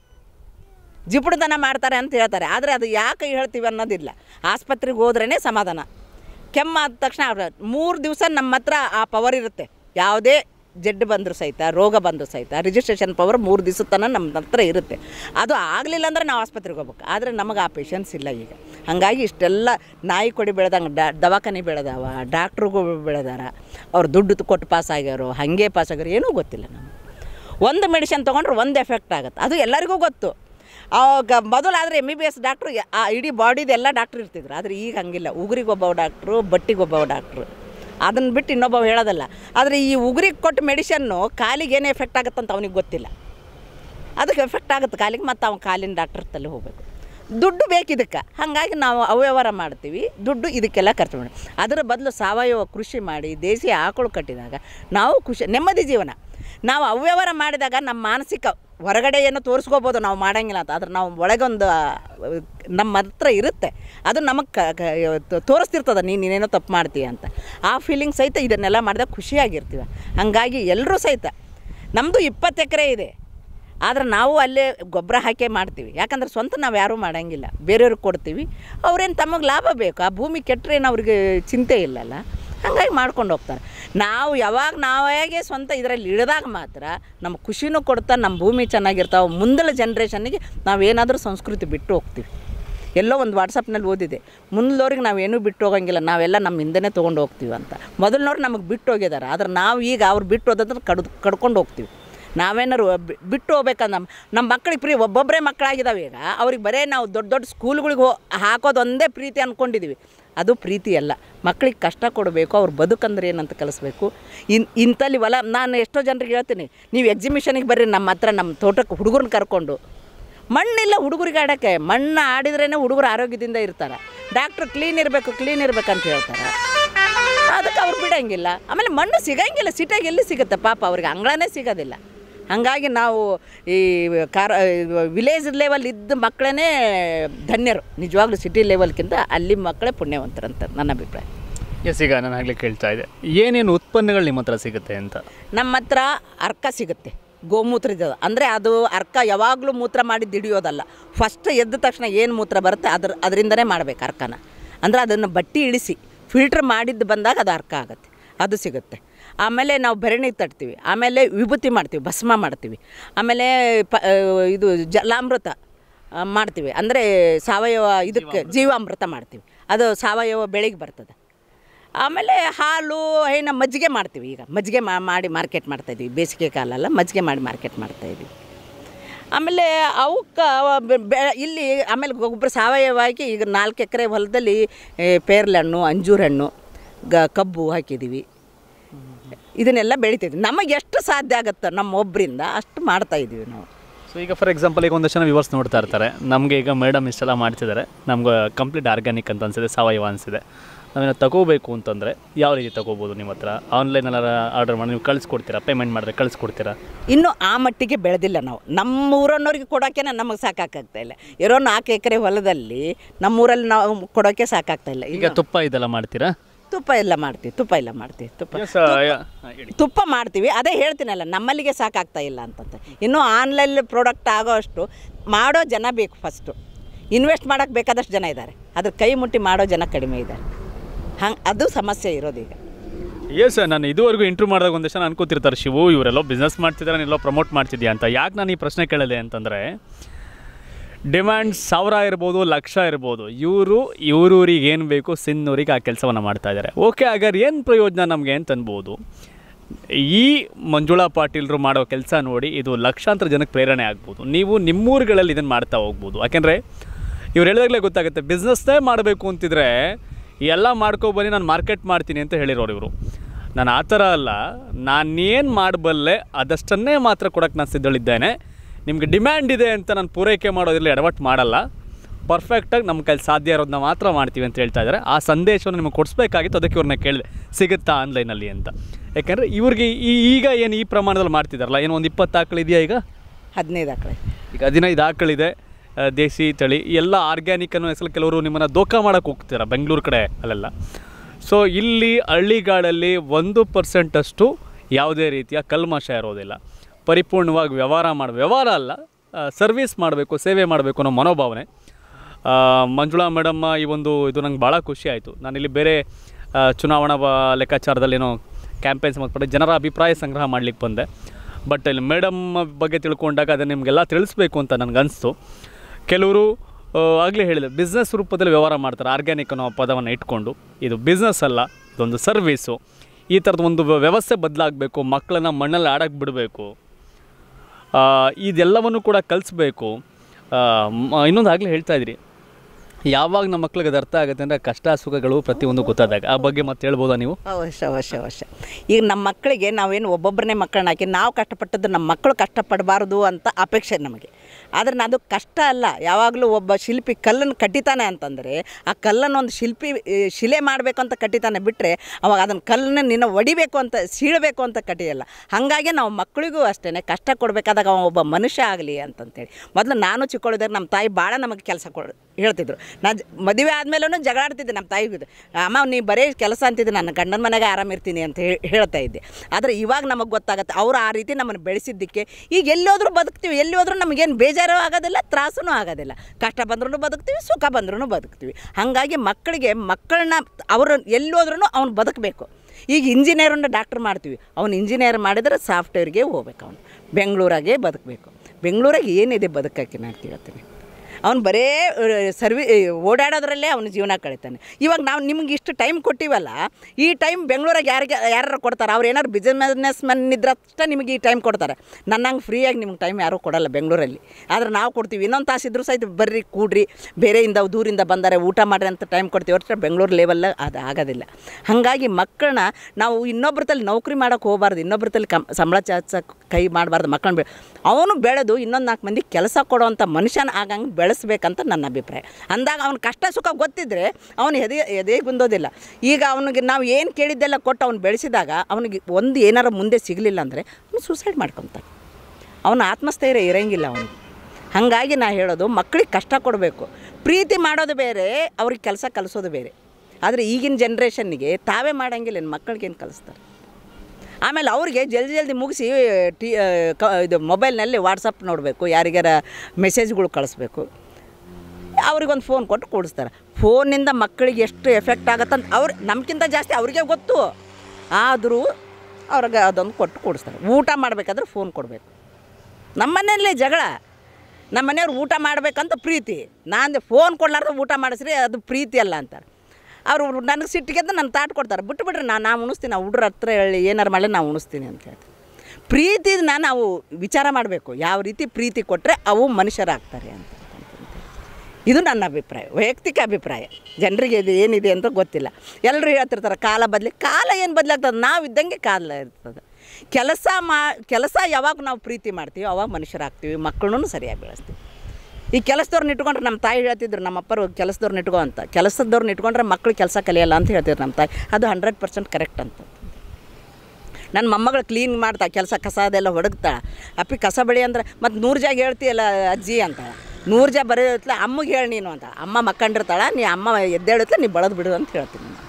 ಜಿಪುಣತನ ಮಾಡ್ತಾರೆ ಅಂತ ಹೇಳ್ತಾರೆ ಆದರೆ ಅದು ಯಾಕೆ ಹೇಳ್ತೀವಿ ಅನ್ನೋದಿಲ್ಲ ಆಸ್ಪತ್ರೆಗೆ ಹೋದ್ರೇ ಸಮಾಧಾನ ಕೆಮ್ಮಾದ ತಕ್ಷಣ ಮೂರು ದಿವಸ ನಮ್ಮ ಹತ್ರ ಆ ಪವರ್ ಇರುತ್ತೆ ಯಾವುದೇ ಜಡ್ಡು ಬಂದರೂ ಸಹಿತ ರೋಗ ಬಂದರೂ ಸಹಿತ ರಿಜಿಸ್ಟ್ರೇಷನ್ ಪವರ್ ಮೂರು ದಿವಸದ ತನಕ ನಮ್ಮ ಹತ್ರ ಇರುತ್ತೆ ಅದು ಆಗಲಿಲ್ಲ ಅಂದ್ರೆ ನಾವು ಆಸ್ಪತ್ರೆಗೆ ಹೋಗ್ಬೇಕು ಆದರೆ ನಮಗೆ ಆ ಪೇಷನ್ಸ್ ಇಲ್ಲ ಈಗ ಹಾಗಾಗಿ ಇಷ್ಟೆಲ್ಲ ನಾಯಿ ಕೊಡಿ ಬೆಳೆದಂಗೆ ಡ ದವಾಖಾನೆ ಬೆಳೆದಾವ ಡಾಕ್ಟ್ರುಗಳು ಬೆಳೆದಾರ ಅವ್ರು ದುಡ್ಡು ಕೊಟ್ಟು ಪಾಸ್ ಆಗ್ಯಾರೋ ಹಾಗೆ ಪಾಸ್ ಆಗ್ಯಾರೋ ಏನೂ ಗೊತ್ತಿಲ್ಲ ನಮಗೆ ಒಂದು ಮೆಡಿಸಿನ್ ತೊಗೊಂಡ್ರೆ ಒಂದು ಎಫೆಕ್ಟ್ ಆಗುತ್ತೆ ಅದು ಎಲ್ಲರಿಗೂ ಗೊತ್ತು ಆವಾಗ ಮೊದಲಾದರೆ M B B S doctor ಆ ಇಡೀ ಬಾಡಿದು ಎಲ್ಲ ಡಾಕ್ಟ್ರು ಇರ್ತಿದ್ರು ಆದರೆ ಈಗ ಹಂಗಿಲ್ಲ ಉಗುರಿಗೊಬ್ಬ ಡಾಕ್ಟ್ರು ಬಟ್ಟಿಗೊಬ್ಬ ಡಾಕ್ಟ್ರು ಅದನ್ನು ಬಿಟ್ಟು ಇನ್ನೊಬ್ಬ ಹೇಳೋದಲ್ಲ ಆದರೆ ಈ ಉಗುರಿಗೆ ಕೊಟ್ಟ ಮೆಡಿಷನ್ನು ಕಾಲಿಗೆ ಏನು ಎಫೆಕ್ಟ್ ಆಗುತ್ತೆ ಅಂತ ಅವ್ನಿಗೆ ಗೊತ್ತಿಲ್ಲ ಅದಕ್ಕೆ ಎಫೆಕ್ಟ್ ಆಗುತ್ತೆ ಕಾಲಿಗೆ ಮತ್ತು ಅವ್ನು ಕಾಲಿನ ಡಾಕ್ಟ್ರ್ ತಲೆ ಹೋಗಬೇಕು ದುಡ್ಡು ಬೇಕು ಇದಕ್ಕೆ ಹಾಗಾಗಿ ನಾವು ಅವ್ಯವಹಾರ ಮಾಡ್ತೀವಿ ದುಡ್ಡು ಇದಕ್ಕೆಲ್ಲ ಖರ್ಚು ಮಾಡಿ ಅದರ ಬದಲು ಸಾವಯವ ಕೃಷಿ ಮಾಡಿ ದೇಸಿ ಆಕಳು ಕಟ್ಟಿದಾಗ ನಾವು ಖುಷಿ ನೆಮ್ಮದಿ ಜೀವನ ನಾವು ಅವ್ಯವಹಾರ ಮಾಡಿದಾಗ ನಮ್ಮ ಮಾನಸಿಕ ಹೊರಗಡೆ ಏನೋ ತೋರಿಸ್ಕೋಬೋದು ನಾವು ಮಾಡಂಗಿಲ್ಲ ಅಂತ ಆದ್ರೆ ನಾವು ಒಳಗೊಂದು ಆ, ನಮ್ಮ ಹತ್ರ ಇರುತ್ತೆ ಅದು ನಮಗೆ ಕ ಕ- ತೋರಿಸ್ತಿರ್ತದೆ ನೀನು ನೀನೇನೋ ತಪ್ಪು ಮಾಡ್ತೀಯ ಅಂತ ಆ ಫೀಲಿಂಗ್ ಸಹಿತ ಇದನ್ನೆಲ್ಲ ಮಾಡಿದಾಗ ಖುಷಿಯಾಗಿರ್ತೀವಿ ಹಾಗಾಗಿ ಎಲ್ಲರೂ ಸಹಿತ ನಮ್ಮದು ಇಪ್ಪತ್ತು ಎಕರೆ ಇದೆ ಆದ್ರೆ ನಾವು ಅಲ್ಲೇ ಗೊಬ್ಬರ ಹಾಕೇ ಮಾಡ್ತೀವಿ ಯಾಕಂದ್ರೆ ಸ್ವಂತ ನಾವು ಯಾರೂ ಮಾಡೋಂಗಿಲ್ಲ ಬೇರೆಯವ್ರಿಗೆ ಕೊಡ್ತೀವಿ ಅವ್ರೇನು ತಮಗೆ ಲಾಭ ಬೇಕು ಆ ಭೂಮಿ ಕೆಟ್ಟರೇನು ಅವ್ರಿಗೆ ಚಿಂತೆ ಇಲ್ಲಲ್ಲ ಹಾಗಾಗಿ ಮಾಡ್ಕೊಂಡು ಹೋಗ್ತಾರೆ ನಾವು ಯಾವಾಗ ನಾವಾಗೆ ಸ್ವಂತ ಇದರಲ್ಲಿ ಇಳಿದಾಗ ಮಾತ್ರ ನಮ್ಗೆ ಖುಷಿನೂ ಕೊಡ್ತಾ ನಮ್ಮ ಭೂಮಿ ಚೆನ್ನಾಗಿರ್ತಾವೆ ಮುಂದಿನ ಜನ್ರೇಷನ್ನಿಗೆ ನಾವೇನಾದರೂ ಸಂಸ್ಕೃತಿ ಬಿಟ್ಟು ಹೋಗ್ತೀವಿ ಎಲ್ಲೋ ಒಂದು ವಾಟ್ಸಪ್ನಲ್ಲಿ ಓದಿದೆ ಮುಂದೋರಿಗೆ ನಾವೇನೂ ಬಿಟ್ಟು ಹೋಗಂಗಿಲ್ಲ ನಾವೆಲ್ಲ ನಮ್ಮ ಹಿಂದೆನೇ ತೊಗೊಂಡು ಹೋಗ್ತೀವಿ ಅಂತ ಮೊದಲನವ್ರು ನಮಗೆ ಬಿಟ್ಟು ಹೋಗಿದ್ದಾರೆ ಆದ್ರೆ ನಾವು ಈಗ ಅವ್ರು ಬಿಟ್ಟು ಹೋದ್ರೆ ಕಡ್ದು ಕಡ್ಕೊಂಡು ಹೋಗ್ತೀವಿ ನಾವೇನಾರು ಬಿ- ಬಿಟ್ಟು ಹೋಗ್ಬೇಕಂದ್ ನಮ್ಮ ನಮ್ಮ ಮಕ್ಕಳಿಗೆ ಪ್ರೀ ಒಬ್ಬೊಬ್ಬರೇ ಮಕ್ಕಳಾಗಿದ್ದಾವೆ ಈಗ ಅವ್ರಿಗೆ ಬರೇ ನಾವು ದೊಡ್ಡ ದೊಡ್ಡ ಸ್ಕೂಲ್ಗಳಿಗೆ ಹೋ ಹಾಕೋದು ಒಂದೇ ಪ್ರೀತಿ ಅಂದ್ಕೊಂಡಿದ್ದೀವಿ ಅದು ಪ್ರೀತಿ ಅಲ್ಲ ಮಕ್ಕಳಿಗೆ ಕಷ್ಟ ಕೊಡಬೇಕು ಅವ್ರು ಬದುಕಂದ್ರೆ ಏನಂತ ಕಲಿಸ್ಬೇಕು ಇನ್ ಇಂಥಲ್ಲಿ ಹೊಲ ನಾನು ಎಷ್ಟೋ ಜನರಿಗೆ ಹೇಳ್ತೀನಿ ನೀವು ಎಕ್ಸಿಬಿಷನಿಗೆ ಬರ್ರಿ ನಮ್ಮ ಹತ್ರ ನಮ್ಮ ತೋಟಕ್ಕೆ ಹುಡುಗರನ್ನ ಕರ್ಕೊಂಡು ಮಣ್ಣಿಲ್ಲ ಹುಡುಗರಿಗೆ ಆಡೋಕ್ಕೆ ಮಣ್ಣು ಆಡಿದ್ರೇ ಹುಡುಗರು ಆರೋಗ್ಯದಿಂದ ಇರ್ತಾರೆ ಡಾಕ್ಟ್ರು ಕ್ಲೀನ್ ಇರಬೇಕು ಕ್ಲೀನ್ ಇರ್ಬೇಕಂತ ಹೇಳ್ತಾರೆ ಅದಕ್ಕೆ ಅವ್ರು ಬಿಡಂಗಿಲ್ಲ ಆಮೇಲೆ ಮಣ್ಣು ಸಿಗಂಗಿಲ್ಲ ಸಿಟಿಯಾಗ ಎಲ್ಲಿ ಸಿಗುತ್ತೆ ಪಾಪ ಅವ್ರಿಗೆ ಅಂಗಳನೇ ಸಿಗೋದಿಲ್ಲ ಹಾಗಾಗಿ ನಾವು ಈ ಕಾರ ವಿಲೇಜ್ ಲೆವೆಲ್ ಇದ್ದ ಮಕ್ಕಳೇ ಧನ್ಯರು ನಿಜವಾಗ್ಲೂ ಸಿಟಿ ಲೆವೆಲ್ಗಿಂತ ಅಲ್ಲಿ ಮಕ್ಕಳೇ ಪುಣ್ಯವಂತರಂತ ನನ್ನ ಅಭಿಪ್ರಾಯ ಎಸ್ ಈಗ ನಾನು ಆಗಲೇ ಕೇಳ್ತಾ ಇದ್ದೆ ಏನೇನು ಉತ್ಪನ್ನಗಳು ನಿಮ್ಮ ಹತ್ರ ಸಿಗುತ್ತೆ ಅಂತ ನಮ್ಮ ಹತ್ರ ಅರ್ಕ ಸಿಗುತ್ತೆ ಗೋಮೂತ್ರದ ಅಂದರೆ ಅದು ಅರ್ಕ ಯಾವಾಗಲೂ ಮೂತ್ರ ಮಾಡಿದ್ದು ಹಿಡಿಯೋದಲ್ಲ ಫಸ್ಟ್ ಎದ್ದ ತಕ್ಷಣ ಏನು ಮೂತ್ರ ಬರುತ್ತೆ ಅದ್ರ ಅದರಿಂದನೇ ಮಾಡಬೇಕು ಅರ್ಕನ ಅಂದರೆ ಅದನ್ನು ಬಟ್ಟಿ ಇಳಿಸಿ ಫಿಲ್ಟ್ರ್ ಮಾಡಿದ್ದು ಬಂದಾಗ ಅದು ಅರ್ಕ ಆಗುತ್ತೆ ಅದು ಸಿಗುತ್ತೆ ಆಮೇಲೆ ನಾವು ಭರಣಿ ತಟ್ತೀವಿ ಆಮೇಲೆ ವಿಭೂತಿ ಮಾಡ್ತೀವಿ ಭಸ್ಮ ಮಾಡ್ತೀವಿ ಆಮೇಲೆ ಪ ಆ, ಇದು ಜಲಾಮೃತ ಆ, ಮಾಡ್ತೀವಿ ಅಂದರೆ ಸಾವಯವ ಇದಕ್ಕೆ ಜೀವಾಮೃತ ಮಾಡ್ತೀವಿ ಅದು ಸಾವಯವ ಬೆಳೆಗೆ ಬರ್ತದೆ ಆಮೇಲೆ ಹಾಲು ಏನು ಮಜ್ಜಿಗೆ ಮಾಡ್ತೀವಿ ಈಗ ಮಜ್ಜಿಗೆ ಮಾ- ಮಾಡಿ ಮಾರ್ಕೆಟ್ ಮಾಡ್ತಾಯಿದ್ವಿ ಬೇಸಿಗೆ ಕಾಲಲ್ಲ ಮಜ್ಜಿಗೆ ಮಾಡಿ ಮಾರ್ಕೆಟ್ ಮಾಡ್ತಾಯಿದ್ವಿ ಆಮೇಲೆ ಅವಕ್ಕೆ ಬೆ ಇಲ್ಲಿ ಆಮೇಲೆ ಗೊಬ್ಬರ ಸಾವಯವಾಗಿ ಈಗ ನಾಲ್ಕು ಎಕರೆ ಹೊಲದಲ್ಲಿ ಏ, ಪೇರ್ಲೆ ಹಣ್ಣು ಅಂಜೂರ ಹಣ್ಣು ಗ ಕಬ್ಬು ಹಾಕಿದ್ದೀವಿ ಇದನ್ನೆಲ್ಲ ಬೆಳಿತಿದ್ವಿ ನಮಗೆ ಎಷ್ಟು ಸಾಧ್ಯ ಆಗುತ್ತೆ ನಮ್ಮ ಒಬ್ಬರಿಂದ ಅಷ್ಟು ಮಾಡ್ತಾ ಇದ್ದೀವಿ ನಾವು ಸೊ ಈಗ ಫಾರ್ ಎಕ್ಸಾಂಪಲ್ ಈಗ ಒಂದಷ್ಟು ಜನ ವಿವರ್ಸ್ ನೋಡ್ತಾ ಇರ್ತಾರೆ ನಮಗೆ ಈಗ ಮೇಡಮ್ ಇಷ್ಟೆಲ್ಲ ಮಾಡ್ತಿದ್ದಾರೆ ನಮ್ಗೆ ಕಂಪ್ಲೀಟ್ ಆರ್ಗ್ಯಾನಿಕ್ ಅಂತ ಅನಿಸಿದೆ ಸಾವಯವ ಅನಿಸಿದೆ ನಾವೇನೋ ತಗೋಬೇಕು ಅಂತಂದರೆ ಯಾವ ರೀತಿ ತಗೋಬೋದು ನಿಮ್ಮ ಹತ್ರ ಆನ್ಲೈನಲ್ಲಾರ ಆರ್ಡರ್ ಮಾಡಿ ನೀವು ಕಳಿಸ್ಕೊಡ್ತೀರಾ ಪೇಮೆಂಟ್ ಮಾಡಿದ್ರೆ ಕಳಿಸ್ಕೊಡ್ತೀರಾ ಇನ್ನೂ ಆ ಮಟ್ಟಿಗೆ ಬೆಳೆದಿಲ್ಲ ನಾವು ನಮ್ಮ ಊರನ್ನೋರಿಗೆ ಕೊಡೋಕೆ ನಮಗೆ ಸಾಕಾಗ್ತಾ ಇಲ್ಲ ಇರೋ ನಾಲ್ಕು ಎಕರೆ ಹೊಲದಲ್ಲಿ ನಮ್ಮೂರಲ್ಲಿ ನಾವು ಕೊಡೋಕೆ ಸಾಕಾಗ್ತಾ ಇಲ್ಲ ಈಗ ತುಪ್ಪ ಇದೆಲ್ಲ ಮಾಡ್ತೀರಾ ತುಪ್ಪ ಎಲ್ಲ ಮಾಡ್ತೀವಿ ತುಪ್ಪ ಎಲ್ಲ ಮಾಡ್ತೀವಿ ತುಪ್ಪ ಎಸ್ ಹೇಳಿ ತುಪ್ಪ ಮಾಡ್ತೀವಿ ಅದೇ ಹೇಳ್ತೀನಲ್ಲ ನಮ್ಮಲ್ಲಿಗೆ ಸಾಕಾಗ್ತಾ ಇಲ್ಲ ಅಂತಂತ ಇನ್ನೂ ಆನ್ಲೈನ್ ಪ್ರಾಡಕ್ಟ್ ಆಗೋ ಅಷ್ಟು ಮಾಡೋ ಜನ ಬೇಕು ಫಸ್ಟು ಇನ್ವೆಸ್ಟ್ ಮಾಡೋಕ್ಕೆ ಬೇಕಾದಷ್ಟು ಜನ ಇದ್ದಾರೆ ಅದ್ರ ಕೈ ಮುಟ್ಟಿ ಮಾಡೋ ಜನ ಕಡಿಮೆ ಇದ್ದಾರೆ ಹಂಗೆ ಅದು ಸಮಸ್ಯೆ ಇರೋದೀಗ ಎಸ್ ನಾನು ಇದುವರೆಗೂ ಇಂಟ್ರೂ ಮಾಡಿದಾಗ ಒಂದಷ್ಟು ಜನ ಅನ್ಕೋತಿರ್ತಾರೆ ಶಿವು ಇವರೆಲ್ಲೋ ಬಿಸ್ನೆಸ್ ಮಾಡ್ತಿದ್ದಾರೆ ನೀನೆಲ್ಲೋ ಪ್ರಮೋಟ್ ಮಾಡ್ತಿದ್ಯಾ ಅಂತ ಯಾಕೆ ನಾನು ಈ ಪ್ರಶ್ನೆ ಕೇಳಿದೆ ಅಂತಂದರೆ ಡಿಮ್ಯಾಂಡ್ ಸಾವಿರ ಇರ್ಬೋದು ಲಕ್ಷ ಇರ್ಬೋದು ಇವರು ಇವ್ರೂರಿಗೆ ಏನು ಬೇಕು ಸಿನ್ನೂರಿಗೆ ಆ ಕೆಲಸವನ್ನು ಮಾಡ್ತಾ ಇದ್ದಾರೆ ಓಕೆ ಹಾಗಾದ್ರೆ ಏನು ಪ್ರಯೋಜನ ನಮಗೆ ಅಂತ ಅನ್ಬೋದು ಈ ಮಂಜುಳಾ ಪಾಟೀಲ್ರು ಮಾಡೋ ಕೆಲಸ ನೋಡಿ ಇದು ಲಕ್ಷಾಂತರ ಜನಕ್ಕೆ ಪ್ರೇರಣೆ ಆಗ್ಬೋದು ನೀವು ನಿಮ್ಮೂರುಗಳಲ್ಲಿ ಇದನ್ನು ಮಾಡ್ತಾ ಹೋಗ್ಬೋದು ಯಾಕೆಂದರೆ ಇವ್ರು ಹೇಳಿದಾಗಲೇ ಗೊತ್ತಾಗುತ್ತೆ ಬಿಸ್ನೆಸ್ನೇ ಮಾಡಬೇಕು ಅಂತಿದ್ರೆ ಎಲ್ಲ ಮಾಡ್ಕೊಬನ್ನಿ ನಾನು ಮಾರ್ಕೆಟ್ ಮಾಡ್ತೀನಿ ಅಂತ ಹೇಳಿರೋರು ಇವರು ನಾನು ಆ ಥರ ಅಲ್ಲ ನಾನೇನು ಮಾಡಬಲ್ಲೆ ಅದಷ್ಟನ್ನೇ ಮಾತ್ರ ಕೊಡೋಕ್ಕೆ ನಾನು ಸಿದ್ಧಳಿದ್ದೇನೆ ನಿಮಗೆ ಡಿಮ್ಯಾಂಡ್ ಇದೆ ಅಂತ ನಾನು ಪೂರೈಕೆ ಮಾಡೋದ್ರಲ್ಲಿ ಎಡವಟ್ಟು ಮಾಡಲ್ಲ ಪರ್ಫೆಕ್ಟಾಗಿ ನಮ್ಮ ಕೈಲಿ ಸಾಧ್ಯ ಇರೋದನ್ನ ಮಾತ್ರ ಮಾಡ್ತೀವಿ ಅಂತ ಹೇಳ್ತಾ ಇದ್ದಾರೆ ಆ ಸಂದೇಶವನ್ನು ನಿಮಗೆ ಕೊಡಿಸ್ಬೇಕಾಗಿತ್ತು ಅದಕ್ಕೆ ಇವ್ರನ್ನ ಕೇಳಿದೆ ಸಿಗುತ್ತಾ ಆನ್ಲೈನಲ್ಲಿ ಅಂತ ಯಾಕೆಂದರೆ ಇವ್ರಿಗೆ ಈ ಈಗ ಏನು ಈ ಪ್ರಮಾಣದಲ್ಲಿ ಮಾಡ್ತಿದ್ದಾರಲ್ಲ ಏನು ಒಂದು ಇಪ್ಪತ್ತು ಆಕಳು ಇದೆಯಾ ಈಗ ಹದಿನೈದು ಆಕಳೆ ಈಗ ಹದಿನೈದು ಆಕಳಿದೆ ಆ, ದೇಸಿ ತಳಿ ಎಲ್ಲ ಆರ್ಗ್ಯಾನಿಕ್ ಅನ್ನೋ ಹೆಸರು ಕೆಲವರು ನಿಮ್ಮನ್ನು ದೋಖ ಮಾಡೋಕೆ ಹೋಗ್ತೀರ ಬೆಂಗಳೂರು ಕಡೆ ಅಲ್ಲೆಲ್ಲ ಸೊ ಇಲ್ಲಿ ಹಳ್ಳಿಗಾಡಲ್ಲಿ ಒಂದು ಪರ್ಸೆಂಟಷ್ಟು ಯಾವುದೇ ರೀತಿಯ ಕಲ್ಮಶ ಇರೋದಿಲ್ಲ ಪರಿಪೂರ್ಣವಾಗಿ ವ್ಯವಹಾರ ಮಾಡಿ ವ್ಯವಹಾರ ಅಲ್ಲ ಸರ್ವಿಸ್ ಮಾಡಬೇಕು ಸೇವೆ ಮಾಡಬೇಕು ಅನ್ನೋ ಮನೋಭಾವನೆ ಆ, ಮಂಜುಳಾ ಮೇಡಮ್ಮ ಈ ಒಂದು ಇದು ನಂಗೆ ಭಾಳ ಖುಷಿ ಆಯಿತು ನಾನಿಲ್ಲಿ ಬೇರೆ ಆ, ಚುನಾವಣಾ ಬ- ಲೆಕ್ಕಾಚಾರದಲ್ಲಿ ಏನೋ ಕ್ಯಾಂಪೇನ್ ಸಂಬಂಧಪಟ್ಟ ಜನರ ಅಭಿಪ್ರಾಯ ಸಂಗ್ರಹ ಮಾಡಲಿಕ್ಕೆ ಬಂದೆ ಬಟ್ ಇಲ್ಲಿ ಮೇಡಮ್ ಬಗ್ಗೆ ತಿಳ್ಕೊಂಡಾಗ ಅದನ್ನು ನಿಮಗೆಲ್ಲ ತಿಳಿಸ್ಬೇಕು ಅಂತ ನನಗನ್ನಿಸ್ತು ಕೆಲವರು ಆಗಲೇ ಹೇಳಿದೆ ಬಿಸ್ನೆಸ್ ರೂಪದಲ್ಲಿ ವ್ಯವಹಾರ ಮಾಡ್ತಾರೆ ಆರ್ಗ್ಯಾನಿಕ್ ಅನ್ನೋ ಪದವನ್ನು ಇಟ್ಕೊಂಡು ಇದು ಬಿಸ್ನೆಸ್ ಅಲ್ಲ ಇದೊಂದು ಸರ್ವೀಸು ಈ ಥರದ ಒಂದು ವ್ಯ- ವ್ಯವಸ್ಥೆ ಬದಲಾಗಬೇಕು ಮಕ್ಕಳನ್ನ ಮಣ್ಣಲ್ಲಿ ಆಡಕ್ಕೆ ಬಿಡಬೇಕು ಆ, ಇದೆಲ್ಲವನ್ನು ಕೂಡ ಕಲಿಸ್ಬೇಕು ಇನ್ನೊಂದು ಆಗಲೇ ಹೇಳ್ತಾ ಇದ್ರಿ ಯಾವಾಗ ನಮ್ಮ ಮಕ್ಳಿಗೆ ಅದು ಅರ್ಥ ಆಗುತ್ತೆ ಅಂದರೆ ಕಷ್ಟ ಸುಖಗಳು ಪ್ರತಿಯೊಂದು ಗೊತ್ತಾದಾಗ ಆ ಬಗ್ಗೆ ಮತ್ತೆ ಹೇಳ್ಬೋದಾ ನೀವು ಅವಶ್ಯ ಅವಶ್ಯ ಅವಶ್ಯ ಈಗ ನಮ್ಮ ಮಕ್ಕಳಿಗೆ ನಾವೇನು ಒಬ್ಬೊಬ್ಬರನ್ನೇ ಮಕ್ಕಳನ್ನ ಹಾಕಿ ನಾವು ಕಷ್ಟಪಟ್ಟದ್ದು ನಮ್ಮ ಮಕ್ಕಳು ಕಷ್ಟಪಡಬಾರ್ದು ಅಂತ ಅಪೇಕ್ಷೆ ನಮಗೆ ಆದರೆ ಅದು ಕಷ್ಟ ಅಲ್ಲ ಯಾವಾಗಲೂ ಒಬ್ಬ ಶಿಲ್ಪಿ ಕಲ್ಲನ್ನು ಕಟ್ಟಿತಾನೆ ಅಂತಂದರೆ ಆ ಕಲ್ಲನ್ನು ಒಂದು ಶಿಲ್ಪಿ ಈ, ಶಿಲೆ ಮಾಡಬೇಕು ಅಂತ ಕಟ್ಟಿತಾನೆ ಬಿಟ್ಟರೆ ಅವಾಗ ಅದನ್ನು ಕಲ್ಲನ್ನು ನಿನ್ನ ಹೊಡಿಬೇಕು ಅಂತ ಸೀಳಬೇಕು ಅಂತ ಕಟ್ಟಿಯಲ್ಲ ಹಾಗಾಗಿ ನಾವು ಮಕ್ಕಳಿಗೂ ಅಷ್ಟೇ ಕಷ್ಟ ಕೊಡಬೇಕಾದಾಗ ಅವ ಒಬ್ಬ ಮನುಷ್ಯ ಆಗಲಿ ಅಂತಂತೇಳಿ ಮೊದಲು ನಾನು ಚಿಕ್ಕವಳಿದ್ದಾಗ ನಮ್ಮ ತಾಯಿ ಭಾಳ ನಮಗೆ ಕೆಲಸ ಕೊಡು ಹೇಳ್ತಿದ್ರು ನಾನು ಮದುವೆ ಆದಮೇಲೂ ಜಗಳಾಡ್ತಿದ್ದೆ ನಮ್ಮ ತಾಯಿಗೂ ಅಮ್ಮ ನೀ ಬರೀ ಕೆಲಸ ಅಂತಿದ್ದೆ ನನ್ನ ಗಂಡನ ಮನೆಗೆ ಆರಾಮಿರ್ತೀನಿ ಅಂತ ಹೇಳಿ ಹೇಳ್ತಾ ಇದ್ದೆ ಆದರೆ ಇವಾಗ ನಮಗೆ ಗೊತ್ತಾಗುತ್ತೆ ಅವ್ರು ಆ ರೀತಿ ನಮ್ಮನ್ನು ಬೆಳೆಸಿದ್ದಕ್ಕೆ ಈಗ ಎಲ್ಲೋದ್ರೂ ಬದುಕ್ತೀವಿ ಎಲ್ಲಿ ಹೋದ್ರೂ ನಮಗೇನು ಬೇಜಾರು ಆಗೋದಿಲ್ಲ ತ್ರಾಸೂ ಆಗೋದಿಲ್ಲ ಕಷ್ಟ ಬಂದ್ರೂ ಬದುಕ್ತೀವಿ ಸುಖ ಬಂದ್ರೂ ಬದುಕ್ತೀವಿ ಹಾಗಾಗಿ ಮಕ್ಕಳಿಗೆ ಮಕ್ಕಳನ್ನ ಅವರು ಎಲ್ಲಿ ಹೋದ್ರೂ ಅವ್ನು ಬದುಕಬೇಕು ಈಗ ಇಂಜಿನಿಯರನ್ನ ಡಾಕ್ಟ್ರ್ ಮಾಡ್ತೀವಿ ಅವ್ನು ಇಂಜಿನಿಯರ್ ಮಾಡಿದ್ರೆ ಸಾಫ್ಟ್ವೇರ್ಗೆ ಹೋಗ್ಬೇಕು ಅವನು ಬೆಂಗಳೂರಾಗೆ ಬದುಕಬೇಕು ಬೆಂಗಳೂರಾಗೆ ಏನಿದೆ ಬದುಕಕ್ಕೆ ನಾನು ಕೇಳ್ತೀನಿ ಅವ್ನು ಬರೇ ಸರ್ವಿ ಓಡಾಡೋದ್ರಲ್ಲೇ ಅವನ ಜೀವನ ಕಳೀತಾನೆ ಇವಾಗ ನಾವು ನಿಮ್ಗೆ ಇಷ್ಟು ಟೈಮ್ ಕೊಟ್ಟಿವಲ್ಲ ಈ ಟೈಮ್ ಬೆಂಗಳೂರಾಗ ಯಾರಿಗೆ ಯಾರು ಕೊಡ್ತಾರೆ ಅವ್ರು ಏನಾರು ಬಿಸ್ನೆಸ್ ಮೆನ್ ಇದ್ರಷ್ಟೇ ನಿಮಗೆ ಈ ಟೈಮ್ ಕೊಡ್ತಾರೆ ನನ್ನಂಗೆ ಫ್ರೀಯಾಗಿ ನಿಮ್ಗೆ ಟೈಮ್ ಯಾರೂ ಕೊಡಲ್ಲ ಬೆಂಗಳೂರಲ್ಲಿ ಆದ್ರೆ ನಾವು ಕೊಡ್ತೀವಿ ಇನ್ನೊಂದು ತಾಸು ಇದ್ರೂ ಸಹಿತ ಬರ್ರಿ ಕೂಡ್ರಿ ಬೇರೆಯಿಂದ ದೂರಿಂದ ಬಂದರೆ ಊಟ ಮಾಡ್ರಿ ಅಂತ ಟೈಮ್ ಕೊಡ್ತೀವಿ ಅಷ್ಟೇ ಬೆಂಗಳೂರು ಲೆವೆಲ್ಲ ಅದು ಆಗೋದಿಲ್ಲ ಹಾಗಾಗಿ ಮಕ್ಕಳನ್ನ ನಾವು ಇನ್ನೊಬ್ರ ತಲೆ ನೌಕರಿ ಮಾಡೋಕೆ ಹೋಗಬಾರ್ದು ಇನ್ನೊಬ್ರ ತಲೆ ಕಮ್ ಸಂಬಳ ಚಾಚಕ್ಕೆ ಕೈ ಮಾಡಬಾರ್ದು ಮಕ್ಕಳನ್ನ ಬೆ ಅವನು ಬೆಳೆದು ಇನ್ನೊಂದು ನಾಲ್ಕು ಮಂದಿ ಕೆಲಸ ಕೊಡೋವಂಥ ಮನುಷ್ಯನ ಆಗಂಗೆ ಬೆಳೆಸ್ಬೇಕಂತ ನನ್ನ ಅಭಿಪ್ರಾಯ ಅಂದಾಗ ಅವ್ನ ಕಷ್ಟ ಸುಖ ಗೊತ್ತಿದ್ದರೆ ಅವನು ಎದೆ ಎದೆ ಗುಂದೋದಿಲ್ಲ ಈಗ ಅವನಿಗೆ ನಾವು ಏನು ಕೇಳಿದ್ದೆಲ್ಲ ಕೊಟ್ಟು ಅವ್ನು ಬೆಳೆಸಿದಾಗ ಅವನಿಗೆ ಒಂದು ಏನಾರ ಮುಂದೆ ಸಿಗಲಿಲ್ಲ ಅಂದರೆ ಅವನು ಸೂಸೈಡ್ ಮಾಡ್ಕೊತಾನೆ ಅವನ ಆತ್ಮಸ್ಥೈರ್ಯ ಇರೋಂಗಿಲ್ಲ ಅವನಿಗೆ ಹಾಗಾಗಿ ನಾ ಹೇಳೋದು ಮಕ್ಕಳಿಗೆ ಕಷ್ಟ ಕೊಡಬೇಕು ಪ್ರೀತಿ ಮಾಡೋದು ಬೇರೆ ಅವ್ರಿಗೆ ಕೆಲಸ ಕಲಿಸೋದು ಬೇರೆ ಆದರೆ ಈಗಿನ ಜನ್ರೇಷನ್ನಿಗೆ ತಾವೇ ಮಾಡೋಂಗಿಲ್ಲ ಇನ್ನು ಮಕ್ಕಳಿಗೇನು ಕಲಿಸ್ತಾರೆ ಆಮೇಲೆ ಅವ್ರಿಗೆ ಜಲ್ದಿ ಜಲ್ದಿ ಮುಗಿಸಿ ಟಿ ಕ ಇದು ಮೊಬೈಲ್ನಲ್ಲಿ ವಾಟ್ಸಪ್ ನೋಡಬೇಕು ಯಾರಿಗಾರ ಮೆಸೇಜ್ಗಳು ಕಳಿಸ್ಬೇಕು ಅವ್ರಿಗೊಂದು ಫೋನ್ ಕೊಟ್ಟು ಕೂಡಿಸ್ತಾರೆ ಫೋನಿಂದ ಮಕ್ಕಳಿಗೆ ಎಷ್ಟು ಎಫೆಕ್ಟ್ ಆಗುತ್ತಂತ ಅವ್ರು ನಮ್ಗಿಂತ ಜಾಸ್ತಿ ಅವ್ರಿಗೆ ಗೊತ್ತು ಆದರೂ ಅವ್ರಿಗೆ ಅದೊಂದು ಕೊಟ್ಟು ಕೂಡಿಸ್ತಾರೆ ಊಟ ಮಾಡಬೇಕಾದ್ರೆ ಫೋನ್ ಕೊಡಬೇಕು ನಮ್ಮ ಮನೆಯಲ್ಲೇ ಜಗಳ ನಮ್ಮ ಮನೆಯವ್ರು ಊಟ ಮಾಡಬೇಕಂತ ಪ್ರೀತಿ ನಾನು ಫೋನ್ ಕೊಡ್ಲಾರ್ದ ಊಟ ಮಾಡಿಸ್ರಿ ಅದು ಪ್ರೀತಿ ಅಲ್ಲ ಅಂತಾರೆ ಅವರು ನನಗೆ ಸಿಟ್ಟಿಗೆದ್ದು ನನ್ನ ತಾಟ್ ಕೊಡ್ತಾರೆ ಬಿಟ್ಟು ಬಿಡ್ರಿ ನಾನು ನಾವು ಉಣಿಸ್ತೀನಿ ನಾವು ಹುಡ್ರ ಹತ್ರ ಹೇಳಿ ಏನಾರು ಮಾಡಲಿ ನಾವು ಉಣಿಸ್ತೀನಿ ಅಂತ ಹೇಳ್ತೀನಿ ಪ್ರೀತಿನ ನಾವು ವಿಚಾರ ಮಾಡಬೇಕು ಯಾವ ರೀತಿ ಪ್ರೀತಿ ಕೊಟ್ಟರೆ ಅವು ಮನುಷ್ಯರಾಗ್ತಾರೆ ಅಂತ ಇದು ನನ್ನ ಅಭಿಪ್ರಾಯ ವೈಯಕ್ತಿಕ ಅಭಿಪ್ರಾಯ ಜನರಿಗೆ ಇದು ಏನಿದೆ ಅಂತ ಗೊತ್ತಿಲ್ಲ ಎಲ್ಲರೂ ಹೇಳ್ತಿರ್ತಾರೆ ಕಾಲ ಬದಲಿ ಕಾಲ ಏನು ಬದಲಾಗ್ತದೆ ನಾವು ಇದ್ದಂಗೆ ಕಾಲ ಇರ್ತದೆ ಕೆಲಸ ಮಾ ಕೆಲಸ ಯಾವಾಗ ನಾವು ಪ್ರೀತಿ ಮಾಡ್ತೀವಿ ಅವಾಗ ಮನುಷ್ಯರಾಗ್ತೀವಿ ಮಕ್ಕಳನ್ನೂ ಸರಿಯಾಗಿ ಬೆಳೆಸ್ತೀವಿ ಈ ಕೆಲಸದವ್ರನ್ನ ಇಟ್ಕೊಂಡ್ರೆ ನಮ್ಮ ತಾಯಿ ಹೇಳ್ತಿದ್ರು ನಮ್ಮ ಅಪ್ಪರು ಕೆಲಸದವ್ರನ್ನ ಇಟ್ಕೋ ಅಂತ ಕೆಲಸದವ್ರನ್ನ ಇಟ್ಕೊಂಡ್ರೆ ಮಕ್ಕಳು ಕೆಲಸ ಕಲಿಯಲ್ಲ ಅಂತ ಹೇಳ್ತಿದ್ರು ನಮ್ಮ ತಾಯಿ ಅದು ಹಂಡ್ರೆಡ್ ಪರ್ಸೆಂಟ್ ಕರೆಕ್ಟ್ ಅಂತ ನನ್ನ ಮೊಮ್ಮಗಳು ಕ್ಲೀನ್ ಮಾಡ್ತಾ ಕೆಲಸ ಕಸ ಅದೆಲ್ಲ ಹೊಡಗ್ತಾಳೆ ಅಪ್ಪಿ ಕಸ ಬಳಿ ಅಂದ್ರೆ ಮತ್ತು ನೂರು ಜಾಗ ಹೇಳ್ತೀಯಲ್ಲ ಅಜ್ಜಿ ಅಂತ ನೂರು ಜಾ ಬರೋತ್ಲೆ ಅಮ್ಮಗೆ ಹೇಳಿ ನೀನು ಅಂತ ಅಮ್ಮ ಮಕ್ಕಂಡಿರ್ತಾಳ ನೀ ಅಮ್ಮ ಎದ್ದೇಳುತ್ತಲೆ ನೀ ಬಳದು ಬಿಡು ಅಂತ ಹೇಳ್ತೀನಿ ನಾನು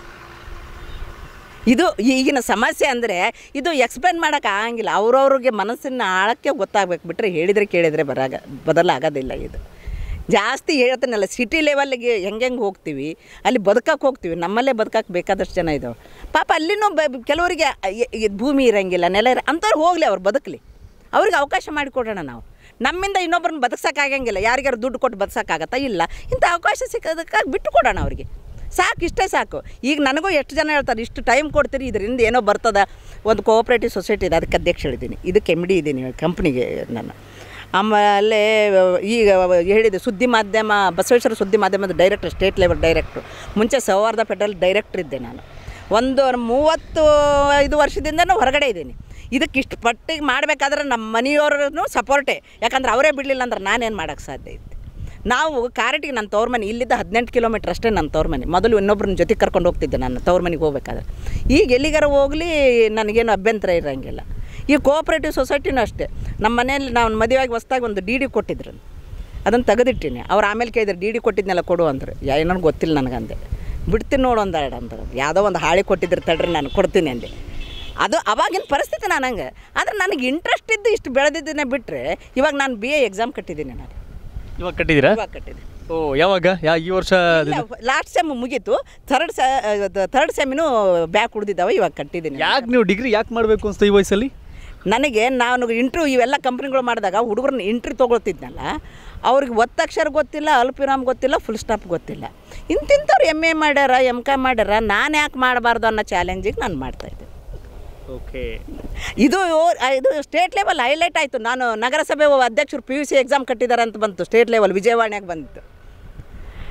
ಇದು ಈಗಿನ ಸಮಸ್ಯೆ ಅಂದರೆ ಇದು ಎಕ್ಸ್ಪ್ಲೇನ್ ಮಾಡೋಕೆ ಆಗಂಗಿಲ್ಲ ಅವ್ರವ್ರಿಗೆ ಮನಸ್ಸಿನ ಆಳಕ್ಕೆ ಗೊತ್ತಾಗ್ಬೇಕು ಬಿಟ್ಟರೆ ಹೇಳಿದರೆ ಕೇಳಿದರೆ ಬರಾಗ ಬದಲಾಗೋದಿಲ್ಲ ಇದು ಜಾಸ್ತಿ ಹೇಳ್ತೀನಲ್ಲ ಸಿಟಿ ಲೆವೆಲ್ಗೆ ಹೆಂಗೆ ಹೋಗ್ತೀವಿ ಅಲ್ಲಿ ಬದುಕಕ್ಕೆ ಹೋಗ್ತೀವಿ ನಮ್ಮಲ್ಲೇ ಬದುಕಕ್ಕೆ ಬೇಕಾದಷ್ಟು ಜನ ಇದ್ದಾವೆ ಪಾಪ ಅಲ್ಲಿನೂ ಬ ಕೆಲವರಿಗೆ ಎ- ಎ- ಭೂಮಿ ಇರಂಗಿಲ್ಲ ನೆಲ ಇರ ಅಂಥವ್ರು ಹೋಗಲಿ ಅವ್ರು ಬದುಕಲಿ ಅವ್ರಿಗೆ ಅವಕಾಶ ಮಾಡಿಕೊಡೋಣ ನಾವು ನಮ್ಮಿಂದ ಇನ್ನೊಬ್ಬರನ್ನ ಬದುಕ್ಸೋಕ್ಕಾಗಂಗಿಲ್ಲ ಯಾರಿಗಾರು ದುಡ್ಡು ಕೊಟ್ಟು ಬದುಕ್ಸೋಕ್ಕಾಗತ್ತಾ ಇಲ್ಲ ಇಂಥ ಅವಕಾಶ ಸಿಕ್ಕೋದಕ್ಕಾಗಿ ಬಿಟ್ಟು ಕೊಡೋಣ ಅವ್ರಿಗೆ ಸಾಕು ಇಷ್ಟೇ ಸಾಕು ಈಗ ನನಗೂ ಎಷ್ಟು ಜನ ಹೇಳ್ತಾರೆ ಇಷ್ಟು ಟೈಮ್ ಕೊಡ್ತೀರಿ ಇದರಿಂದ ಏನೋ ಬರ್ತದ ಒಂದು ಕೋಆಪ್ರೇಟಿವ್ ಸೊಸೈಟಿ ಇದೆ ಅದಕ್ಕೆ ಅಧ್ಯಕ್ಷ ಹೇಳಿದ್ದೀನಿ ಇದಕ್ಕೆ ಎಮ್ ಡಿ ಇದ್ದೀನಿ ಕಂಪ್ನಿಗೆ ನಾನು ಆಮೇಲೆ ಈಗ ಹೇಳಿದೆ ಸುದ್ದಿ ಮಾಧ್ಯಮ ಬಸವೇಶ್ವರ ಸುದ್ದಿ ಮಾಧ್ಯಮದ ಡೈರೆಕ್ಟರ್ ಸ್ಟೇಟ್ ಲೆವೆಲ್ ಡೈರೆಕ್ಟ್ರು ಮುಂಚೆ ಸೌಹಾರ್ದ ಫೆಡರಲ್ ಡೈರೆಕ್ಟ್ರ್ ಇದ್ದೆ ನಾನು ಒಂದು ಮೂವತ್ತು ಐದು ವರ್ಷದಿಂದನೂ ಹೊರಗಡೆ ಇದ್ದೀನಿ ಇದಕ್ಕೆ ಇಷ್ಟು ಪಟ್ಟಿಗೆ ಮಾಡಬೇಕಾದ್ರೆ ನಮ್ಮ ಮನೆಯವ್ರೂ ಸಪೋರ್ಟೇ ಯಾಕಂದ್ರೆ ಅವರೇ ಬಿಡಲಿಲ್ಲ ಅಂದ್ರೆ ನಾನೇನು ಮಾಡೋಕ್ಕೆ ಸಾಧ್ಯ ಇತ್ತು ನಾವು ಕಾರಟಿಗೆ ನನ್ನ ತವ್ರ ಮನೆ ಇಲ್ಲಿದ್ದ ಹದಿನೆಂಟು ಕಿಲೋಮೀಟ್ರ್ ಅಷ್ಟೇ ನನ್ನ ತವ್ರ ಮನೆ ಮೊದಲು ಇನ್ನೊಬ್ರನ್ನ ಜೊತೆ ಕರ್ಕೊಂಡು ಹೋಗ್ತಿದ್ದೆ ನಾನು ತವ್ರ ಮನೆಗೆ ಹೋಗ್ಬೇಕಾದ್ರೆ ಈಗ ಎಲ್ಲಿಗಾರ ಹೋಗಲಿ ನನಗೇನು ಅಭ್ಯಂತರ ಇರೋಂಗಿಲ್ಲ ಈ ಕೋಆಪ್ರೇಟಿವ್ ಸೊಸೈಟಿನೂ ಅಷ್ಟೇ ನಮ್ಮ ಮನೆಯಲ್ಲಿ ನಾವು ಮದುವೆಯಾಗಿ ಹೊಸ್ದಾಗಿ ಒಂದು ಡಿ ಡಿ ಕೊಟ್ಟಿದ್ರು ಅದನ್ನು ತೆಗೆದಿಟ್ಟಿನಿ ಅವ್ರು ಆಮೇಲೆ ಕೇಳಿದ್ರು ಡಿ ಡಿ ಕೊಟ್ಟಿದ್ನೆಲ್ಲ ಕೊಡು ಅಂದ್ರೆ ಏನೋ ಗೊತ್ತಿಲ್ಲ ನನಗಂದೆ ಬಿಡ್ತೀನಿ ನೋಡು ಒಂದು ಎರಡು ಅಂದ್ರೆ ಯಾವುದೋ ಒಂದು ಹಾಳಿ ಕೊಟ್ಟಿದ್ರು ತಡ್ರಿ ನಾನು ಕೊಡ್ತೀನಿ ಅಂದೆ ಅದು ಅವಾಗಿನ ಪರಿಸ್ಥಿತಿ ನಾನು ಹಂಗೆ ಆದರೆ ನನಗೆ ಇಂಟ್ರೆಸ್ಟ್ ಇದ್ದು ಇಷ್ಟು ಬೆಳೆದಿದ್ದನ್ನೇ ಬಿಟ್ಟರೆ ಇವಾಗ ನಾನು ಬಿ ಎ ಎಕ್ಸಾಮ್ ಕಟ್ಟಿದ್ದೀನಿ ನಾನು ಇವಾಗ ಕಟ್ಟಿದ್ದೀರಾ ಇವಾಗ ಕಟ್ಟಿದ್ದೀನಿ ಓ ಯಾವಾಗ ಯಾ ಈ ವರ್ಷ ಲಾಸ್ಟ್ ಸೆಮ್ ಮುಗೀತು ಥರ್ಡ್ ಸೆ ಥರ್ಡ್ ಸೆಮ್ಮಿನೂ ಬ್ಯಾಕ್ ಉಳಿದಿದ್ದಾವೆ ಇವಾಗ ಕಟ್ಟಿದ್ದೀನಿ ಯಾಕೆ ನೀವು ಡಿಗ್ರಿ ಯಾಕೆ ಮಾಡಬೇಕು ಅನ್ಸ್ತು ಈ ವಯಸ್ಸಲ್ಲಿ ನನಗೆ ನಾನು ಇಂಟ್ರ್ಯೂ ಇವೆಲ್ಲ ಕಂಪ್ನಿಗಳು ಮಾಡಿದಾಗ ಹುಡುಗರನ್ನ ಇಂಟ್ರ್ಯೂ ತೊಗೊಳ್ತಿದ್ನಲ್ಲ ಅವ್ರಿಗೆ ಒತ್ತಕ್ಷರ ಗೊತ್ತಿಲ್ಲ ಅಲ್ಪಿರಾಮ್ ಗೊತ್ತಿಲ್ಲ ಫುಲ್ ಸ್ಟಾಪ್ ಗೊತ್ತಿಲ್ಲ ಇಂತಿಂಥವ್ರು ಎಮ್ ಎ ಮಾಡ್ಯಾರ ಎಮ್ ಕಾಮ್ ಮಾಡ್ಯಾರ ನಾನು ಯಾಕೆ ಮಾಡಬಾರ್ದು ಅನ್ನೋ ಚಾಲೆಂಜಿಗೆ ನಾನು ಮಾಡ್ತಾಯಿದ್ದೆ ಓಕೆ ಇದು ಇದು ಸ್ಟೇಟ್ ಲೆವೆಲ್ ಹೈಲೈಟ್ ಆಯಿತು ನಾನು ನಗರಸಭೆ ಅಧ್ಯಕ್ಷರು ಪಿ ಯು ಸಿ ಎಕ್ಸಾಮ್ ಕಟ್ಟಿದ್ದಾರೆ ಅಂತ ಬಂತು ಸ್ಟೇಟ್ ಲೆವೆಲ್ ವಿಜಯವಾಣಿಯಾಗ ಬಂದಿತ್ತು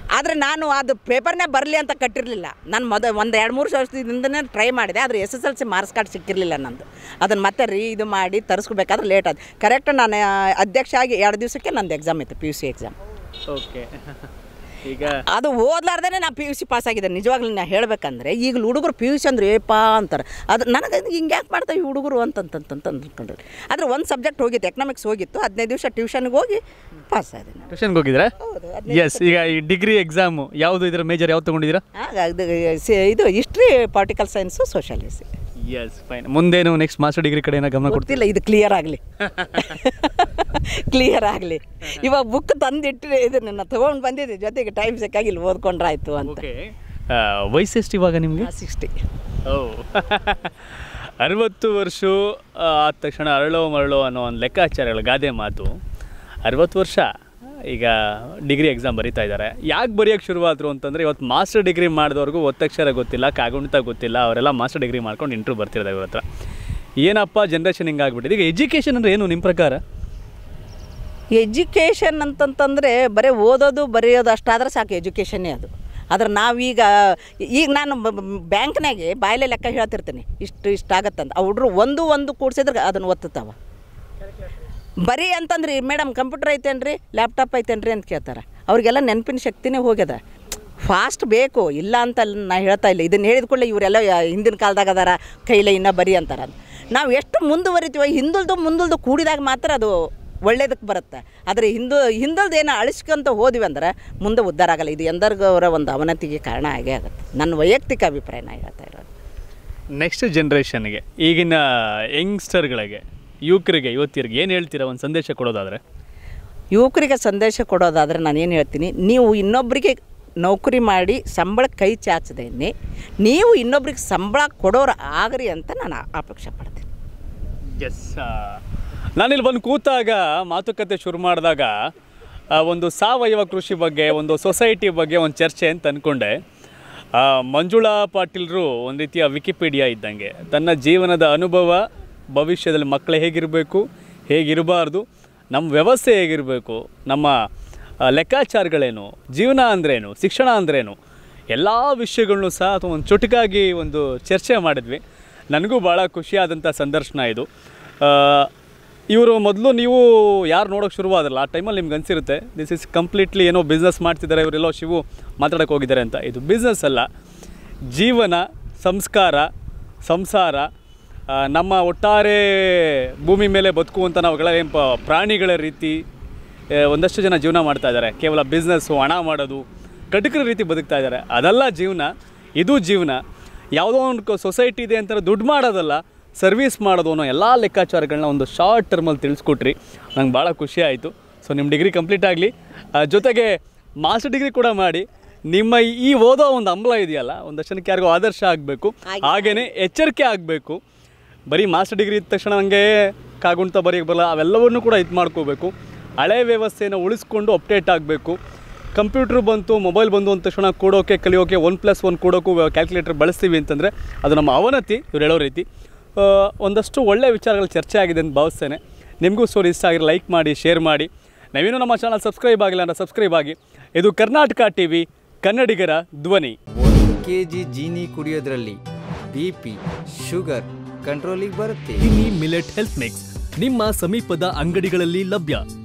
ಆದರೆ ನಾನು ಅದು ಪೇಪರ್ನೇ ಬರಲಿ ಅಂತ ಕಟ್ಟಿರಲಿಲ್ಲ ನಾನು ಮೊದ ಒಂದು ಎರಡು ಮೂರು ವರ್ಷದಿಂದನೇ ಟ್ರೈ ಮಾಡಿದೆ ಆದರೆ S S L C marks card ಸಿಕ್ಕಿರಲಿಲ್ಲ ನಂದು ಅದನ್ನು ಮತ್ತೆ ರೀ ಇದು ಮಾಡಿ ತರಿಸ್ಕೋಬೇಕಾದ್ರೆ ಲೇಟ್ ಆದ ಕರೆಕ್ಟ್ ನಾನು ಆ, ಅಧ್ಯಕ್ಷ ಆಗಿ ಎರಡು ದಿವಸಕ್ಕೆ ನಂದು ಎಕ್ಸಾಮ್ ಇತ್ತು P U C exam okay ಈಗ ಅದು ಓದ್ಲಾರ್ದೇ ನಾ ಪಿ ಯು ಸಿ ಪಾಸ್ ಆಗಿದ್ದೆ ನಿಜವಾಗ್ಲೂ ನಾ ಹೇಳ್ಬೇಕಂದ್ರೆ ಈಗ ಹುಡುಗರು ಪಿ ಯು ಸಿ ಅಂದ್ರೆ ಏಪಾ ಅಂತಾರೆ ಅದು ನನಗೆ ಹಿಂಗೆ ಯಾಕೆ ಮಾಡ್ತಾವೆ ಈ ಹುಡುಗರು ಅಂತಂತಂತ ಅಂದ್ಕೊಂಡ್ರೆ ಆದರೆ ಒಂದು ಸಬ್ಜೆಕ್ಟ್ ಹೋಗಿತ್ತು ಎಕನಾಮಿಕ್ಸ್ ಹೋಗಿತ್ತು ಹದಿನೈದು ದಿವಸ ಟ್ಯೂಷನ್ಗೆ ಹೋಗಿ ಪಾಸ್ ಆದೆ ನಾನು ಟ್ಯೂಷನ್ಗೆ ಹೋಗಿದ್ರೆ ಹೌದು ಎಸ್ ಈಗ ಈ ಡಿಗ್ರಿ ಎಕ್ಸಾಮು ಯಾವುದು ಇದರ ಮೇಜರ್ ಯಾವ್ದು ತೊಗೊಂಡಿದ್ದೀರಾ ಆಗ ಅದು ಸಿ- ಇದು history particle science sociology yes fine ಮುಂದೇನು ನೆಕ್ಸ್ಟ್ ಮಾಸ್ಟರ್ ಡಿಗ್ರಿ ಕಡೆ ಏನೋ ಗಮನ ಕೊಡ್ತೀವಿ ಗೊತ್ತಿಲ್ಲ ಇದು ಕ್ಲಿಯರ್ ಆಗಲಿ ಕ್ಲಿಯರ್ ಆಗಲಿ ಇವಾಗ ಬುಕ್ ತಂದಿಟ್ಟು ಇದನ್ನ ತೊಗೊಂಡು ಬಂದಿದ್ದೆ ಜೊತೆಗೆ ಟೈಮ್ ಸಿಕ್ಕಾಗಿ ಇಲ್ಲಿ ಓದ್ಕೊಂಡ್ರಾಯ್ತು ಅಂತ ಓಕೆ ವಯಸ್ಸೆಷ್ಟು ಇವಾಗ ನಿಮಗೆ ಸಿಕ್ಸ್ಟಿ ಓ ಅರವತ್ತು ವರ್ಷ ಆ, ಆದ ತಕ್ಷಣ ಅರಳೋ ಮರಳೋ ಅನ್ನೋ ಒಂದು ಲೆಕ್ಕಾಚಾರಗಳ ಗಾದೆ ಮಾತು ಅರವತ್ತು ವರ್ಷ ಈಗ ಡಿಗ್ರಿ ಎಕ್ಸಾಮ್ ಬರೀತಾ ಇದ್ದಾರೆ ಯಾಕೆ ಬರೆಯೋಕ್ಕೆ ಶುರುವಾದರು ಅಂತಂದರೆ ಇವತ್ತು ಮಾಸ್ಟರ್ ಡಿಗ್ರಿ ಮಾಡಿದವ್ರಿಗೂ ಒತ್ತಕ್ಷರ ಗೊತ್ತಿಲ್ಲ ಕಾಗುಣಿತ ಗೊತ್ತಿಲ್ಲ ಅವರೆಲ್ಲ ಮಾಸ್ಟರ್ ಡಿಗ್ರಿ ಮಾಡ್ಕೊಂಡು ಇಂಟ್ರೂ ಬರ್ತಿರೋದು ಇವ್ರ ಹತ್ರ ಏನಪ್ಪ ಜನ್ರೇಷನ್ ಹಿಂಗಾಗ್ಬಿಟ್ಟಿದೆ ಈಗ ಎಜುಕೇಷನ್ ಅಂದರೆ ಏನು ನಿಮ್ಮ ಪ್ರಕಾರ ಎಜುಕೇಷನ್ ಅಂತಂತಂದರೆ ಬರೀ ಓದೋದು ಬರೆಯೋದು ಅಷ್ಟಾದ್ರೆ ಸಾಕು ಎಜುಕೇಷನ್ನೇ ಅದು ಆದ್ರೆ ನಾವೀಗ ಈಗ ನಾನು ಬ್ಯಾಂಕ್ನಾಗೆ ಬಾಯಲ್ಲೇ ಲೆಕ್ಕ ಹೇಳ್ತಿರ್ತೀನಿ ಇಷ್ಟು ಇಷ್ಟು ಆಗತ್ತಂತ ಆ ಹುಡ್ರು ಒಂದು ಒಂದು ಕೂಡ್ಸಿದ್ರೆ ಅದನ್ನು ಒತ್ತುತ್ತಾವ ಬರೀ ಅಂತಂದ್ರಿ ಮೇಡಮ್ ಕಂಪ್ಯೂಟರ್ ಐತೇನ್ರಿ ಲ್ಯಾಪ್ಟಾಪ್ ಐತೇನ್ರಿ ಅಂತ ಕೇಳ್ತಾರೆ ಅವ್ರಿಗೆಲ್ಲ ನೆನಪಿನ ಶಕ್ತಿನೇ ಹೋಗ್ಯದ ಫಾಸ್ಟ್ ಬೇಕು ಇಲ್ಲ ಅಂತ ನಾ ಹೇಳ್ತಾ ಇಲ್ಲ ಇದನ್ನು ಹೇಳಿದ ಕೂಡಲೇ ಇವರೆಲ್ಲ ಹಿಂದಿನ ಕಾಲದಾಗ ಅದಾರ ಕೈಲೇ ಇನ್ನೂ ಬರಿ ಅಂತಾರೆ ನಾವು ಎಷ್ಟು ಮುಂದುವರಿತೀವೋ ಹಿಂದುಳ್ದು ಮುಂದುಳ್ದು ಕೂಡಿದಾಗ ಮಾತ್ರ ಅದು ಒಳ್ಳೇದಕ್ಕೆ ಬರುತ್ತೆ ಆದರೆ ಹಿಂದು ಹಿಂದಲ್ದು ಏನೋ ಅಳಿಸ್ಕೊಂತ ಹೋದ್ವಿ ಅಂದ್ರೆ ಮುಂದೆ ಉದ್ಧಾರ ಆಗಲ್ಲ ಇದು ಎಂದರಿಗೂ ಅವರ ಒಂದು ಅವನತಿಗೆ ಕಾರಣ ಆಗೇ ಆಗುತ್ತೆ ನನ್ನ ವೈಯಕ್ತಿಕ ಅಭಿಪ್ರಾಯ ನಾ ಹೇಳ್ತಾ ಇರೋದು ನೆಕ್ಸ್ಟ್ ಜನ್ರೇಷನ್ಗೆ ಈಗಿನ ಯಂಗ್ಸ್ಟರ್ಗಳಿಗೆ ಯುವಕರಿಗೆ ಯುವತಿಯರಿಗೆ ಏನು ಹೇಳ್ತೀರಾ ಒಂದು ಸಂದೇಶ ಕೊಡೋದಾದರೆ ಯುವಕರಿಗೆ ಸಂದೇಶ ಕೊಡೋದಾದರೆ ನಾನು ಏನು ಹೇಳ್ತೀನಿ ನೀವು ಇನ್ನೊಬ್ಬರಿಗೆ ನೌಕರಿ ಮಾಡಿ ಸಂಬಳ ಕೈ ಚಾಚದೇನೆ ನೀವು ಇನ್ನೊಬ್ರಿಗೆ ಸಂಬಳ ಕೊಡೋರು ಆಗ್ರಿ ಅಂತ ನಾನು ಅಪೇಕ್ಷೆ ಪಡ್ತೀನಿ ಎಸ್ ನಾನಿಲ್ಲಿ ಬಂದು ಕೂತಾಗ ಮಾತುಕತೆ ಶುರು ಮಾಡಿದಾಗ ಆ, ಒಂದು ಸಾವಯವ ಕೃಷಿ ಬಗ್ಗೆ ಒಂದು ಸೊಸೈಟಿ ಬಗ್ಗೆ ಒಂದು ಚರ್ಚೆ ಅಂತ ಅಂದ್ಕೊಂಡೆ ಆ, ಮಂಜುಳಾ ಪಾಟೀಲ್ರು ಒಂದು ರೀತಿಯ ವಿಕಿಪೀಡಿಯಾ ಇದ್ದಂಗೆ ತನ್ನ ಜೀವನದ ಅನುಭವ ಭವಿಷ್ಯದಲ್ಲಿ ಮಕ್ಕಳು ಹೇಗಿರಬೇಕು ಹೇಗಿರಬಾರ್ದು ನಮ್ಮ ವ್ಯವಸ್ಥೆ ಹೇಗಿರಬೇಕು ನಮ್ಮ ಆ, ಲೆಕ್ಕಾಚಾರಗಳೇನು ಜೀವನ ಅಂದ್ರೇನು ಶಿಕ್ಷಣ ಅಂದ್ರೇನು ಎಲ್ಲ ವಿಷಯಗಳನ್ನೂ ಸಹ ಅಥವಾ ಒಂದು ಚುಟುಕಾಗಿ ಒಂದು ಚರ್ಚೆ ಮಾಡಿದ್ವಿ ನನಗೂ ಭಾಳ ಖುಷಿಯಾದಂಥ ಸಂದರ್ಶನ ಇದು ಇವರು ಮೊದಲು ನೀವು ಯಾರು ನೋಡೋಕೆ ಶುರುವಾದ್ರಲ್ಲ ಆ ಟೈಮಲ್ಲಿ ನಿಮ್ಗೆ ಅನಿಸಿರುತ್ತೆ ದಿಸ್ ಇಸ್ ಕಂಪ್ಲೀಟ್ಲಿ ಏನೋ ಬಿಸ್ನೆಸ್ ಮಾಡ್ತಿದ್ದಾರೆ ಇವರೆಲ್ಲೋ ಶಿವು ಮಾತಾಡೋಕೆ ಹೋಗಿದ್ದಾರೆ ಅಂತ ಇದು ಬಿಸ್ನೆಸ್ ಅಲ್ಲ ಜೀವನ ಸಂಸ್ಕಾರ ಸಂಸಾರ ಆ, ನಮ್ಮ ಒಟ್ಟಾರೆ ಭೂಮಿ ಮೇಲೆ ಬದುಕುವಂಥ ನಾವುಗಳ ಏನು ಪ- ಪ್ರಾಣಿಗಳ ರೀತಿ ಆ, ಒಂದಷ್ಟು ಜನ ಜೀವನ ಮಾಡ್ತಾ ಇದ್ದಾರೆ ಕೇವಲ ಬಿಸ್ನೆಸ್ಸು ಹಣ ಮಾಡೋದು ಕಟಕರ ರೀತಿ ಬದುಕ್ತಾ ಇದ್ದಾರೆ ಅದಲ್ಲ ಜೀವನ ಇದು ಜೀವನ ಯಾವುದೋ ಒಂದು ಸೊಸೈಟಿ ಇದೆ ಅಂತ ದುಡ್ಡು ಮಾಡೋದಲ್ಲ ಸರ್ವಿಸ್ ಮಾಡೋದು ಅನ್ನೋ ಎಲ್ಲ ಲೆಕ್ಕಾಚಾರಗಳನ್ನ ಒಂದು ಶಾರ್ಟ್ ಟರ್ಮಲ್ಲಿ ತಿಳಿಸ್ಕೊಟ್ರಿ ನಂಗೆ ಭಾಳ ಖುಷಿ ಆಯಿತು ಸೊ ನಿಮ್ಮ ಡಿಗ್ರಿ ಕಂಪ್ಲೀಟ್ ಆಗಲಿ ಜೊತೆಗೆ ಮಾಸ್ಟರ್ ಡಿಗ್ರಿ ಕೂಡ ಮಾಡಿ ನಿಮ್ಮ ಈ ಓದೋ ಒಂದು ಅಂಬಲ ಇದೆಯಲ್ಲ ಒಂದಷ್ಟು ಜನಕ್ಕೆ ಯಾರಿಗೂ ಆದರ್ಶ ಆಗಬೇಕು ಹಾಗೆಯೇ ಎಚ್ಚರಿಕೆ ಆಗಬೇಕು ಬರೀ ಮಾಸ್ಟರ್ ಡಿಗ್ರಿ ಇದ್ದ ತಕ್ಷಣ ನನಗೆ ಕಾಗುಂಟ ಬರೆಯೋಕ್ಕೆ ಬರಲ್ಲ ಅವೆಲ್ಲವನ್ನೂ ಕೂಡ ಇದು ಮಾಡ್ಕೋಬೇಕು ಹಳೆ ವ್ಯವಸ್ಥೆನ ಉಳಿಸ್ಕೊಂಡು ಅಪ್ಡೇಟ್ ಆಗಬೇಕು ಕಂಪ್ಯೂಟ್ರ್ ಬಂತು ಮೊಬೈಲ್ ಬಂದು ಅಂದ ತಕ್ಷಣ ಕೂಡೋಕೆ ಕಲಿಯೋಕೆ ಒನ್ ಪ್ಲಸ್ ಒನ್ ಕೂಡೋಕ್ಕೂ ಕ್ಯಾಲ್ಕುಲೇಟರ್ ಬಳಸ್ತೀವಿ ಅಂತಂದರೆ ಅದು ನಮ್ಮ ಅವನತಿ ಇವ್ರು ಹೇಳೋ ರೀತಿ ಆ, ಒಂದಷ್ಟು ಒಳ್ಳೆಯ ವಿಚಾರಗಳು ಚರ್ಚೆ ಆಗಿದೆ ಅಂತ ಭಾವಿಸ್ತೇನೆ ನಿಮಗೂ ಸ್ಟೋರಿ ಇಷ್ಟ ಆಗಿರೋ ಲೈಕ್ ಮಾಡಿ ಶೇರ್ ಮಾಡಿ ನಾವೇನು ನಮ್ಮ ಚಾನಲ್ ಸಬ್ಸ್ಕ್ರೈಬ್ ಆಗಿಲ್ಲ ಅಂದರೆ ಸಬ್ಸ್ಕ್ರೈಬ್ ಆಗಿ ಇದು ಕರ್ನಾಟಕ ಟಿ ವಿ ಕನ್ನಡಿಗರ ಧ್ವನಿ ಒಂದು ಕೆ ಜಿ ಜೀನಿ ಕುಡಿಯೋದ್ರಲ್ಲಿ ಬಿ ಪಿ ಶುಗರ್ ಕಂಟ್ರೋಲಿಗೆ ಬರುತ್ತೆ ಟಿನಿ ಮಿಲೆಟ್ ಹೆಲ್ತ್ ಮಿಕ್ಸ್ ನಿಮ್ಮ ಸಮೀಪದ ಅಂಗಡಿಗಳಲ್ಲಿ ಲಭ್ಯ